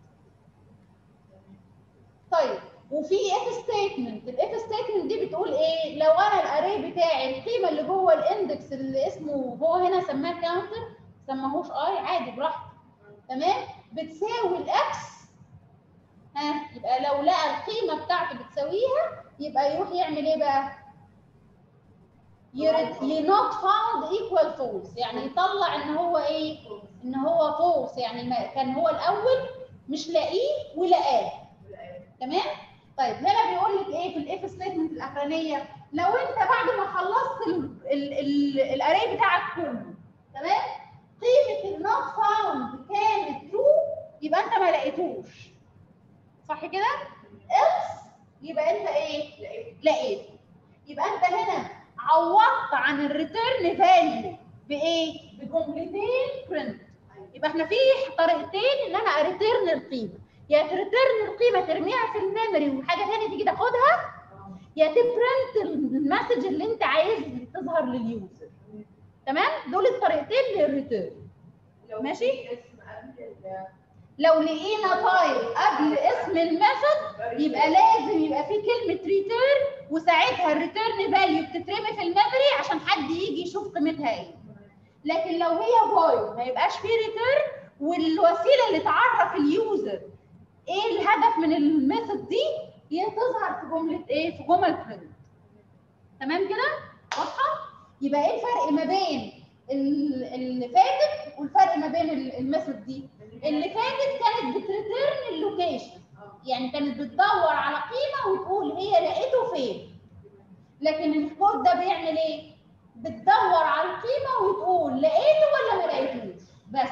طيب وفي اف ستيتمنت الاف ستيتمنت دي بتقول ايه لو انا الاري بتاعي القيمه اللي جوه الاندكس اللي اسمه هو هنا سماه كاونتر سماهوش اي عادي براحته تمام بتساوي الاكس ها يبقى لو لقى القيمه بتاعته بتساويها يبقى يروح يعمل ايه بقى not found equal false يعني يطلع ان هو ايه ان هو false يعني ما كان هو الاول مش لاقيه ولقاه تمام طيب هنا بيقول لك ايه في الاف ستيتمنت الاخرانيه لو انت بعد ما خلصت الاري بتاعك كله تمام قيمه النوت فاوند كانت ترو يبقى انت ما لقيتوش صح كده else يبقى انت ايه لقيت يبقى انت هنا عوضت عن الريتيرن فاليو بايه بجملتين برنت يبقى احنا في طريقتين ان انا اريتيرن القيمه يا تريتيرن القيمه ترميها في الميموري وحاجه ثانيه تيجي تاخدها يا تبرنت المسج اللي انت عايز تظهر لليوزر تمام دول الطريقتين للريتيرن لو ماشي. في اسم قبل ال- لو لقينا تايب قبل اسم الميثود يبقى لازم يبقى في كلمه ريتيرن وساعتها الريتيرن فاليو بتترمي في الميموري عشان حد يجي يشوف قيمتها ايه لكن لو هي فويد ما يبقاش في ريتيرن والوسيله اللي تعرف اليوزر ايه الهدف من الميثود دي هي تظهر في جمله ايه في جمل برنت تمام كده واضحه يبقى ايه الفرق ما بين ال- اللي فاتت والفرق ما بين ال- الميثود دي اللي فاتت كانت بتريتيرن اللوكيشن آه. يعني كانت بتدور على قيمه وتقول هي لقيته فين لكن الكود ده بيعمل ايه بتدور على القيمه وتقول لقيته ولا ما لقيتوش بس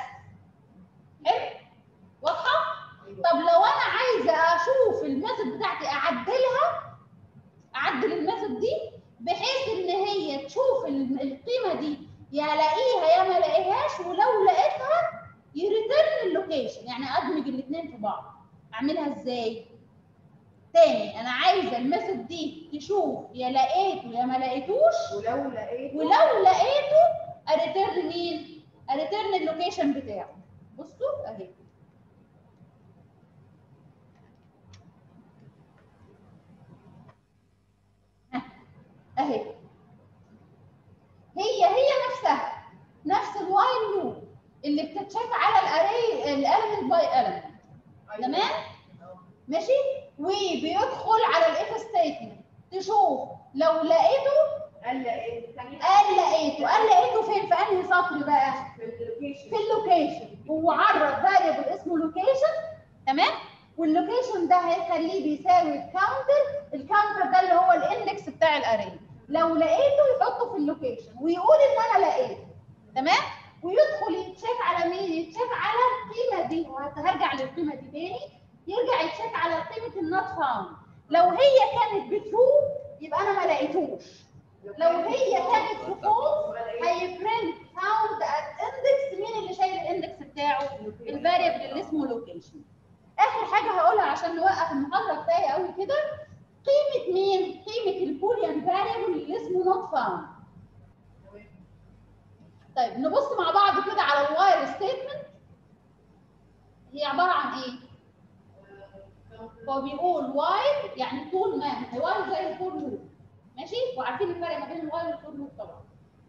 حلو واضحه طب لو انا عايزه اشوف الميثود بتاعتي اعدلها اعدل الميثود دي بحيث ان هي تشوف ال- القيمه دي يا الاقيها يا ما الاقيهاش ولو لقيتها يريتيرن اللوكيشن يعني ادمج الاثنين في بعض اعملها ازاي تاني انا عايزه الميثود دي تشوف يا لقيته يا ما لقيتوش ولو لقيت ولو لقيته اريتيرن مين اريتيرن اللوكيشن بتاعه بصوا اهي ها، اهي هي هي نفسها نفس الوايل لوب اللي بتتشاف على الاري الاليمنت باي اليمنت تمام ماشي وبيدخل على الاف ستيتمنت تشوف لو لقيته قال لقيت ثانية قال لقيته قال لقيته فين في انهي سطر يساوي الكاونتر الكاونتر ده اللي هو الاندكس بتاع الاري لو لقيته يحطه في اللوكيشن ويقول ان انا لقيته تمام ويدخل يتشيك على مين يتشيك على القيمه دي وهرجع للقيمه دي تاني يرجع يتشيك على قيمه النوت فاوند لو هي كانت بترو يبقى انا ما لقيتوش لو هي كانت بفولس هيبرنت فاوند ات اندكس مين اللي شايل الاندكس بتاعه الفاريبل اللي اسمه لوكيشن اخر حاجه هقولها عشان نوقف المحاضره كفايه قوي كده قيمه مين قيمه البوليان فاريبل اللي اسمه نوت فاوند طيب نبص مع بعض كده على الواير ستيتمنت هي عباره عن ايه هو بيقول وايل يعني طول ما وايل زي الفور لوب ماشي وعارفين الفرق ما بين الوايل والفور لوب طبعا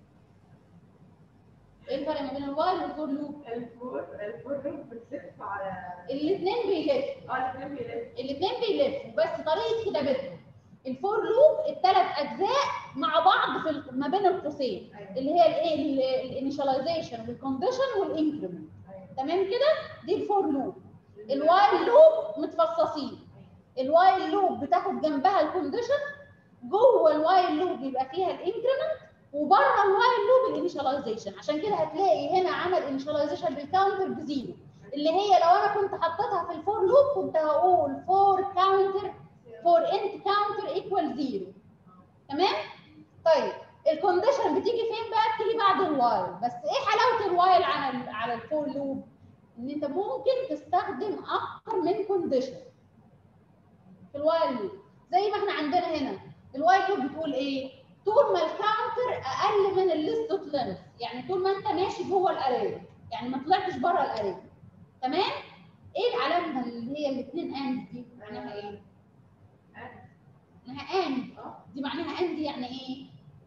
ايه الفرق ما بين الوايل والفور لوب الفور الفور بتلف على الاثنين بيلفوا اه الاثنين بيلف الاثنين بيلفوا بس طريقه كتابتهم الفور لوب الثلاث اجزاء مع بعض في ال- ما بين القوسين اللي هي الايه الانيشاليزيشن والكونديشن والانكريمنت تمام كده دي الفور لوب الوايل لوب متفصصين الوايل لوب بتاخد جنبها الكونديشن جوه الوايل لوب بيبقى فيها الانكريمنت وبره الوايل لوب الانيشاليزيشن عشان كده هتلاقي هنا عمل انيشاليزيشن بالكاونتر بزيرو اللي هي لو انا كنت حطيتها في الفور لوب كنت هقول فور كاونتر فور انت كاونتر ايكوال زيرو تمام طيب الكونديشن بتيجي فين بقى بتيجي بعد الوايل بس ايه حلاوه الوايل على ال على الفور لوب ان انت ممكن تستخدم اكتر من كونديشن في الوايل لوب زي ما احنا عندنا هنا الوايل لوب بتقول ايه طول ما الكاونتر اقل من الليست اوف لينث يعني طول ما انت ماشي جوه الاري يعني ما طلعتش بره الاري تمام ايه العلامه اللي هي الاثنين اند دي معناها ايه معناها اند دي معناها اند يعني ايه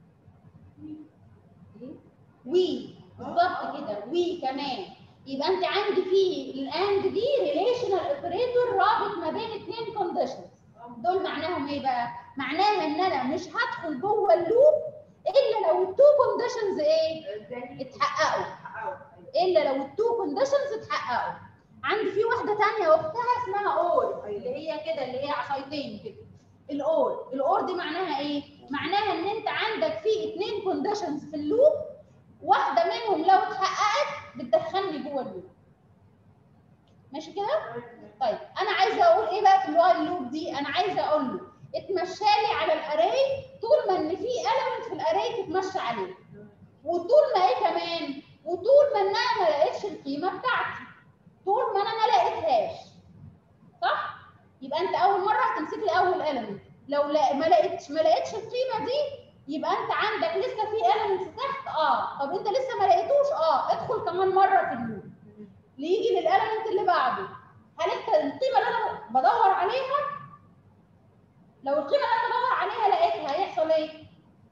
وي بالظبط كده وي كمان يبقى انت عندي في الاند دي ريليشنال اوبريتور رابط ما بين اثنين كونديشنز دول معناهم ايه بقى؟ معناها ان انا مش هدخل جوه اللوب الا لو التو كونديشنز ايه؟ اتحققوا الا لو التو كونديشنز اتحققوا عندي في واحده ثانيه اختها اسمها اور اللي هي كده اللي هي عصايتين كده الاور الاور دي معناها ايه معناها ان انت عندك في اثنين كونديشنز في اللوب واحده منهم لو اتحققت بتدخلني جوه اللوب ماشي كده طيب انا عايزه اقول ايه بقى في الوايل لوب دي انا عايزه اقول له اتمشى لي على الاري طول ما ان في element في الاري تتمشى عليه وطول ما ايه كمان وطول ما ان انا ما لقيتش القيمه بتاعتي طول ما انا ما لقيتهاش صح يبقى انت اول مره هتمسك لي اول element لو لا ما لقيتش ما لقيتش القيمه دي يبقى انت عندك لسه في elements تحت اه طب انت لسه ما لقيتوش اه ادخل كمان مره في اللوب ليجي للاليمنت اللي بعده هل انت القيمه اللي انا بدور عليها لو القيمه اللي انا بدور عليها لقيتها هيحصل ايه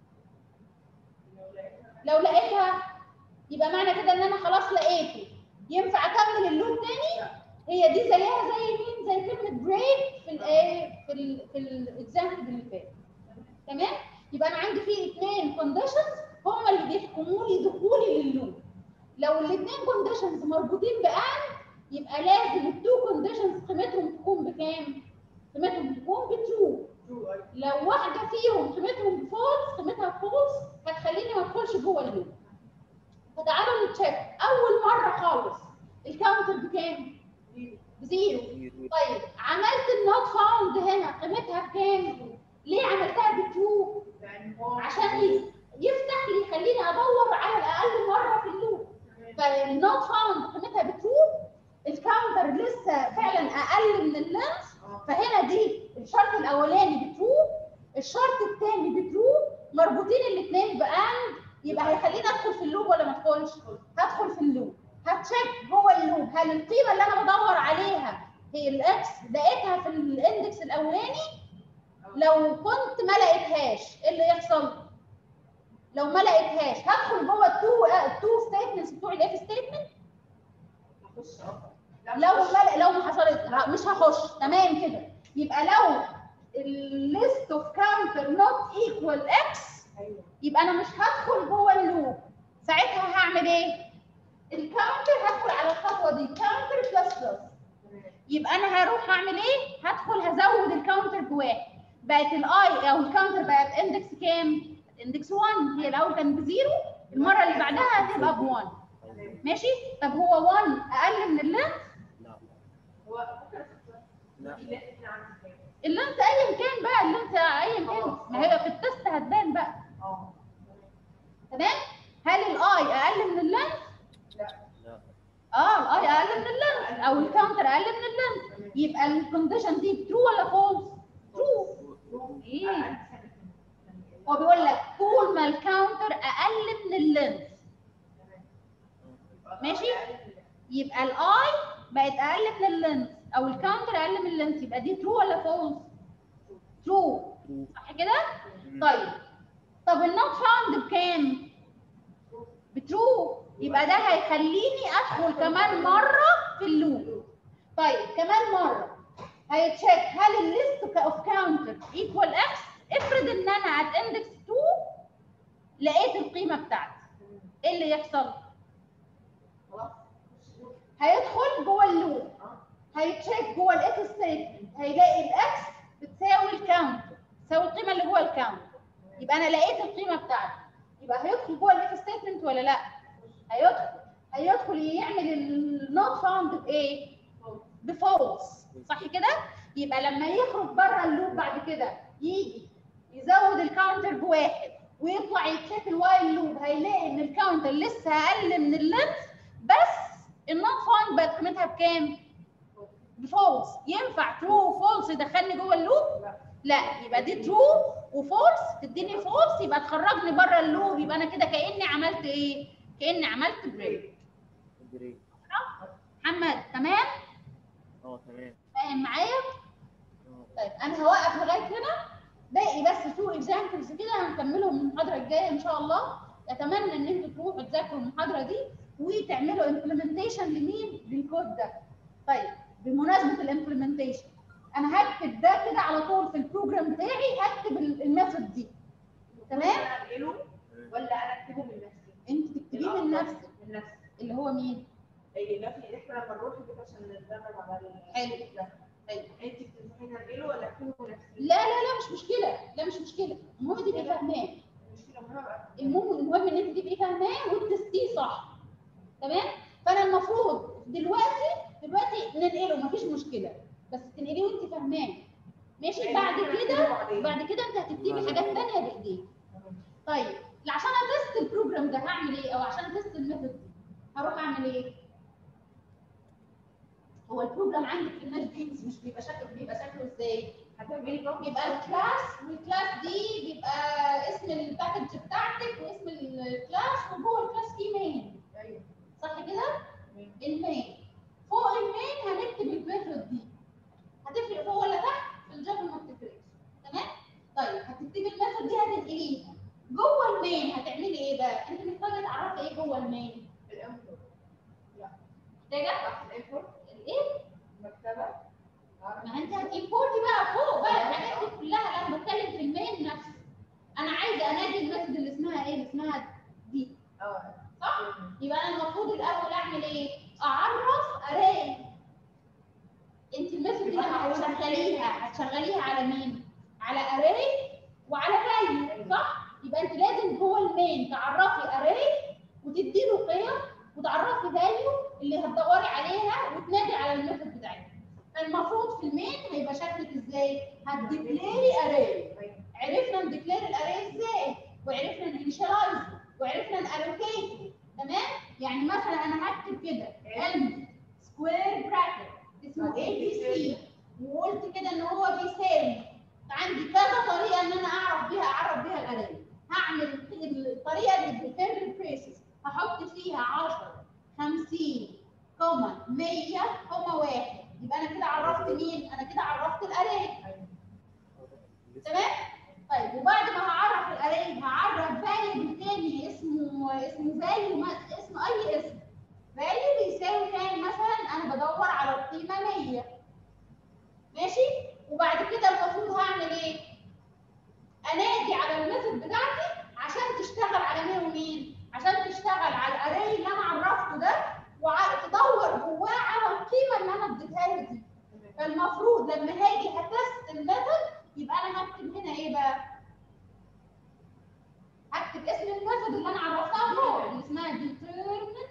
لو لقيتها يبقى معنى كده ان انا خلاص لقيته ينفع اكمل اللوب تاني هي دي زيها زي مين زي كلمه بريك في الايه في ال في الاكزامبل اللي فات تمام يبقى انا عندي فيه اثنين كونديشنز هم اللي بيحكموا لي دخولي لللوب لو الاثنين كونديشنز مربوطين بان يبقى لازم التو كونديشنز قيمتهم تكون بكام؟ قيمتهم تكون بترو لو واحده فيهم قيمتهم بفولس قيمتها فولس هتخليني ما ادخلش جوه اللوب فتعالوا نتشيك اول مره خالص الكاونتر بكام؟ بزيرو طيب عملت النوت فاوند هنا قيمتها بكام؟ ليه عملتها بترو؟ عشان ي- يفتح لي يخليني ادور على الاقل مره في اللوب فالنوت فاوند قيمتها بترو الكاونتر لسه فعلا اقل من اللينس فهنا دي الشرط الاولاني بترو الشرط الثاني بترو مربوطين الاثنين باند يبقى هيخليني ادخل في اللوب ولا ما ادخلش؟ هدخل في اللوب هتشيك جوه اللوب هل القيمه اللي انا بدور عليها هي الاكس لقيتها في الاندكس الاولاني لو كنت ما لقيتهاش ايه اللي يحصل؟ لو ما لقيتهاش هدخل جوه التو التو ستيتمنتس بتوع الاف ستيتمنت لو ما لو ما حصلت ه- مش هخش تمام كده يبقى لو الليست اوف كاونتر نوت ايكوال اكس يبقى انا مش هدخل جوه اللوب ساعتها هعمل ايه؟ الكاونتر هدخل على الخطوه دي كاونتر بلس بلس يبقى انا هروح اعمل ايه هدخل هزود الكاونتر بواحد بقت الاي او الكاونتر بقت اندكس كام اندكس 1 هي الاول كان بزيرو المره اللي بعدها هتبقى ب 1 ماشي طب هو 1 اقل من اللينث لا هو ممكن لا دي لازم احنا عامل ازاي؟ اللينث ايا كان بقى اللينث ايا كان ما هي في التست هتبان بقى اه تمام هل الاي اقل من اللينث لا لا اه الاي اقل من اللينث او الكاونتر اقل من اللينث يبقى الكونديشن دي ترو ولا فولس ترو ايه أقل هو بيقول لك طول ما الكاونتر اقل من اللينث سنة. ماشي؟ يبقى الاي بقت اقل من اللينث او الكاونتر اقل من اللينث يبقى دي ترو ولا فولس ترو صح كده طيب طب النوت فاوند بكام بترو يبقى ده هيخليني ادخل كمان مره في اللوب طيب كمان مره هيتشيك هل الليست اوف كاونتر ايكوال اكس افرض ان انا ات اندكس 2 لقيت القيمه بتاعتي ايه اللي يحصل خلاص هيدخل جوه اللوب هيتشيك جوه الاف ستيتمنت هيلاقي الاكس بتساوي الكاونتر تساوي القيمه اللي جوه الكاونتر يبقى انا لقيت القيمه بتاعتي يبقى هيدخل جوه الاف ستيتمنت ولا لا هيدخل هيدخل يعمل النوت فاوند بايه بفولس صح كده يبقى لما يخرج بره اللوب بعد كده يجي يزود الكاونتر بواحد ويطلع يتشيك الوايل لوب هيلاقي ان الكاونتر لسه اقل من اللينث بس النوت فاوند بقت قيمتها بكام بفولس ينفع ترو وفولس يدخلني جوه اللوب لا يبقى دي ترو وفولس تديني فولس يبقى تخرجني بره اللوب يبقى انا كده كاني عملت ايه كاني عملت بريك بريك محمد تمام اه تمام فاهم معايا اه. طيب انا هوقف لغايه هنا باقي بس تو اكزامبلز كده هنكملهم المحاضره الجايه ان شاء الله اتمنى ان انتوا تروحوا تذاكروا المحاضره دي وتعملوا امبلمنتيشن لمين للكود ده طيب بمناسبه الامبلمنتيشن انا هكتب ده كده على طول في البروجرام بتاعي هكتب ال- الميثود دي تمام أنا أنقله ولا انا اكتبه من نفسي؟ انت تكتبيه من نفسك من نفسي اللي هو مين اي لا في احنا لما نروح كده عشان نتدرب على ال- حلو. ده. حلو. انت بتنصحيني انقله ولا اكتبه من نفسي؟ لا لا لا مش مشكله لا مش مشكله المهم تبقي فاهماه المشكله مهمه بقى المهم المهم ان انت تبقي فاهماه وتستيه صح تمام فانا المفروض دلوقتي دلوقتي ننقله مفيش مشكله بس تنقليه وانت فاهماه ماشي يعني بعد ممكن كده أكتبه بعدين. بعد كده انت هتكتبي حاجات ثانيه بايديك طيب عشان اتست البروجرام ده هعمل ايه او عشان اتست الميثود دي هروح اعمل ايه هو البروجرام عندك في الناس بيز مش بيبقى شكله بيبقى شكله ازاي هتعملي بقى بيبقى الكلاس والكلاس دي بيبقى اسم الباكج بتاعتك واسم الكلاس وجوه الكلاس في مين ايوه صح كده؟ المين فوق المين هنكتب الميثود دي هتفرق فوق ولا تحت؟ في الجافا ما بتفرقش تمام؟ طيب هتكتبي الميثود دي هتنقليها جوه المين هتعملي ايه بقى؟ انت محتاجه تعرفي ايه جوه المين؟ الانفور محتاجه صح الانفور الايه؟ مكتبه ما انت هتيمبورتي بقى فوق بقى الحاجات دي كلها انا بتكلم في المين نفسه انا عايزه انادي الميثود اللي اسمها ايه؟ اللي اسمها دي اه صح؟ يبقى انا المفروض الاول اعمل ايه؟ اعرف اري انت الميثود دي لما هتشغليها هتشغليها على مين؟ على اري وعلى فاليو صح؟ يبقى انت لازم جوه المين تعرفي اري وتدي له قيم وتعرفي فاليو اللي هتدوري عليها وتنادي على الميثود بتاعتها المفروض في المين هيبقى شكلك ازاي؟ هتديكليري اري عرفنا نديكلير الاري ازاي وعرفنا نانيشالايز وعرفنا نالوكيت تمام يعني مثلا انا هكتب كده ام سكوير براكت اسمه اي بي سي وقلت كده ان هو بيساوي عندي كذا طريقه ان انا اعرف بيها اعرف بيها الاري هعمل الطريقه اللي بالفيرل بريسز هحط فيها 10 50 كوما 100 كوما 1 يبقى انا كده عرفت مين انا كده عرفت الاري تمام طيب وبعد ما هعرف الاري هعرف فاليو تاني اسمه اسمه فاليو ما اسم اي اسم فاليو بيساوي كام مثلا انا بدور على القيمه 100 ماشي وبعد كده المفروض هعمل ايه انادي على الميثود بتاعتي عشان تشتغل على مين ومين عشان تشتغل على الاري اللي انا عرفته ده وتدور جواه على القيمه اللي انا اديتها له دي هنا ايه بقى؟ هكتب اسم الميثود اللي انا عرفتها فوق اللي اسمها determine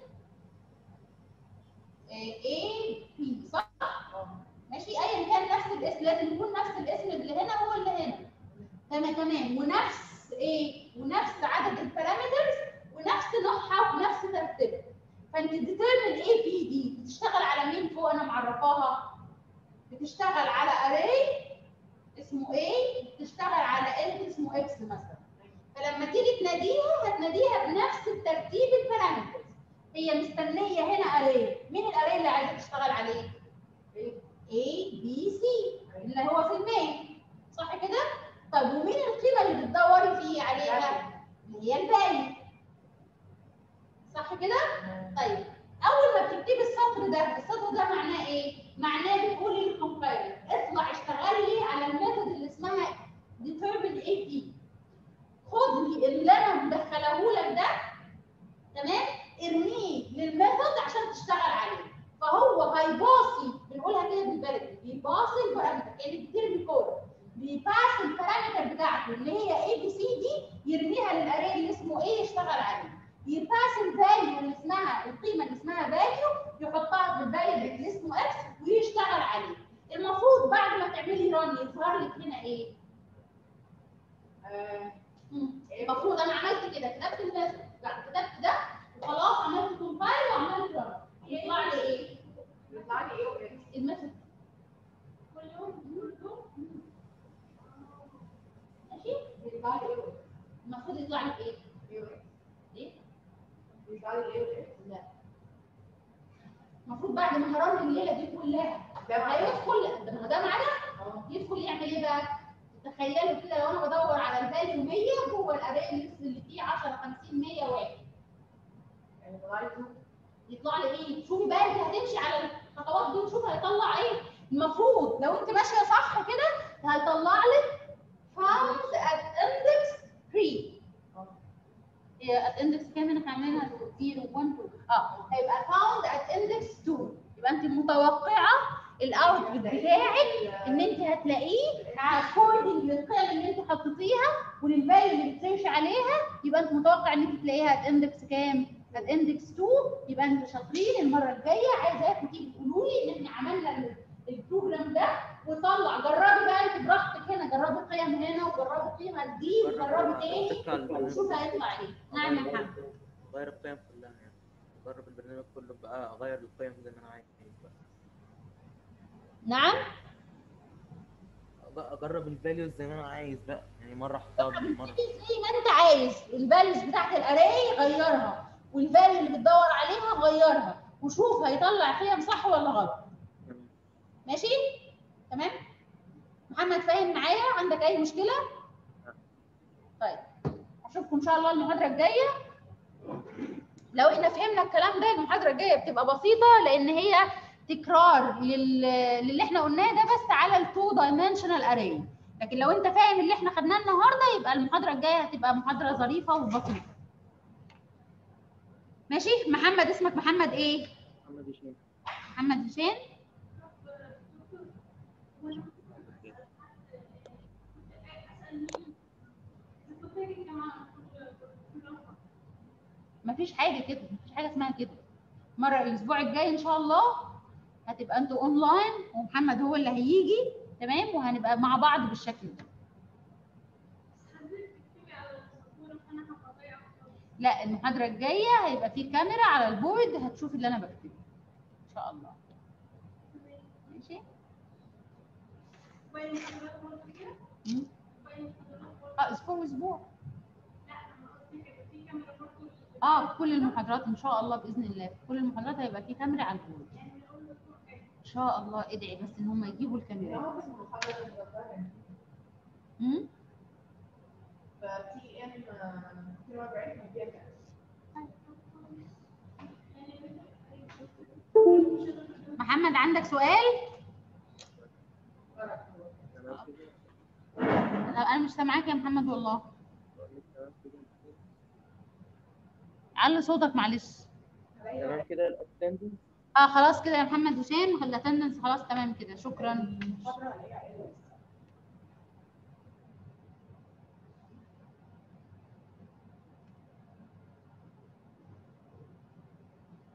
A P صح؟ ماشي ايا كان نفس الاسم لازم يكون نفس الاسم اللي هنا هو اللي هنا تمام تمام ونفس ايه؟ ونفس عدد البارامترز ونفس نوعها ونفس ترتيبها فانت determine A P دي بتشتغل على مين فوق انا معرفاها؟ بتشتغل على array اسمه A بتشتغل على int اسمه X مثلا فلما تيجي تناديها هتناديها بنفس الترتيب البارامترز هي مستنيه هنا array مين الاري اللي عايزه تشتغل عليه؟ A B C اللي هو في المين صح كده؟ طب ومين القيمه اللي بتدوري فيه عليها؟ اللي هي الفاليو صح كده؟ طيب اول ما بتكتبي السطر ده السطر ده معناه ايه؟ معناه بتقولي للكومبايلر اطلع اشتغل لي على الميثود اللي اسمها determine AP خد لي اللي انا مدخله لك ده تمام ارميه للميثود عشان تشتغل عليه فهو هيباصي بنقولها كده بالبلدي بيباصي البارامتر كانك بترمي كوره بيباس البارامتر بتاعته اللي هي اي بي سي دي يرميها للاري اللي اسمه ايه يشتغل عليه يباس الفاليو اللي اسمها القيمه اللي اسمها فاليو يحطها في الفاليو اللي اسمه اكس ويشتغل عليه المفروض بعد ما تعملي ران يظهر لك هنا ايه؟ آه، مم. المفروض انا عملت كده كتبت الميثود لا كتبت ده وخلاص عملت كومبايل وعملت ران يطلع لي ايه؟ بيطلع لي ايه وايه؟ الميثود كل يوم كل يوم ماشي؟ بيطلع لي ايه وايه؟ المفروض يطلع لك ايه؟ ايه وايه؟ ايه؟ بيطلع لي ايه وايه؟ لا المفروض بعد ما هرن الليله دي كلها ده معايا؟ هيدخل ده ما هو ده معانا اه يدخل يعمل ايه بقى؟ تخيلوا كده لو انا بدور على الفاليو 100 جوه الاري اللي اللي فيه 10 50 100 واحد يعني بيطلع لي تو يطلع لي ايه؟ شوفي بقى انت هتمشي على الخطوات دي وشوف هيطلع ايه؟ المفروض لو انت ماشيه صح كده هيطلع لك found at index 3 اه هي at index كام احنا عاملينها 0 1 2 اه هيبقى found at index 2 يبقى انت متوقعه الاوتبوت بتاعك ان انت هتلاقيه according للقيم اللي انت حطيتيها وللفاليو اللي بتسيرش عليها يبقى انت متوقع ان انت تلاقيها at index كام؟ at index 2 يبقى انتوا شاطرين المره الجايه عايزاكم تيجوا تقولوا لي ان احنا عملنا ال- البروجرام ده وطلع جربي بقى انت براحتك هنا جربي قيم هنا وجربي قيمه دي وجربي تاني وشوف هيطلع ايه نعم يا محمد غير القيم كلها يعني اجرب البرنامج كله بقى اغير القيم زي ما انا عايز بقى. نعم أج- اجرب الفاليوز زي ما انا عايز بقى يعني مره احطها مره زي ما انت عايز الفاليوز بتاعت الاري غيرها والفاليو اللي بتدور عليها غيرها وشوف هيطلع قيم صح ولا غلط ماشي تمام محمد فاهم معايا عندك اي مشكله طيب اشوفكم ان شاء الله المحاضره الجايه لو احنا فهمنا الكلام ده المحاضره الجايه بتبقى بسيطه لان هي تكرار لل... للي احنا قلناه ده بس على التو دايمنشنال اري لكن لو انت فاهم اللي احنا خدناه النهارده يبقى المحاضره الجايه هتبقى محاضره ظريفه وبسيطه ماشي محمد اسمك محمد ايه محمد هشام محمد هشام مفيش حاجه كده مفيش حاجه اسمها كده مره الاسبوع الجاي ان شاء الله هتبقى انتوا اونلاين ومحمد هو اللي هيجي تمام وهنبقى مع بعض بالشكل ده لا المحاضره الجايه هيبقى في كاميرا على البورد هتشوف اللي انا بكتبه ان شاء الله ماشي مم. اه اسبوع اسبوع اه في كل المحاضرات ان شاء الله باذن الله في كل المحاضرات هيبقى في كاميرا على البورد ان شاء الله ادعي بس ان هم يجيبوا الكاميرا هو اسمه المحاضرة اللي بتاعتها امم فتي ام 42 هديها كام؟ محمد عندك سؤال فرق. تمام كده انا أنا مش سامعاك يا محمد والله علي صوتك معلش تمام كده الاتندنس اه خلاص كده يا محمد هشام الاتندنس خلاص تمام كده شكرا المحاضرة اللي هي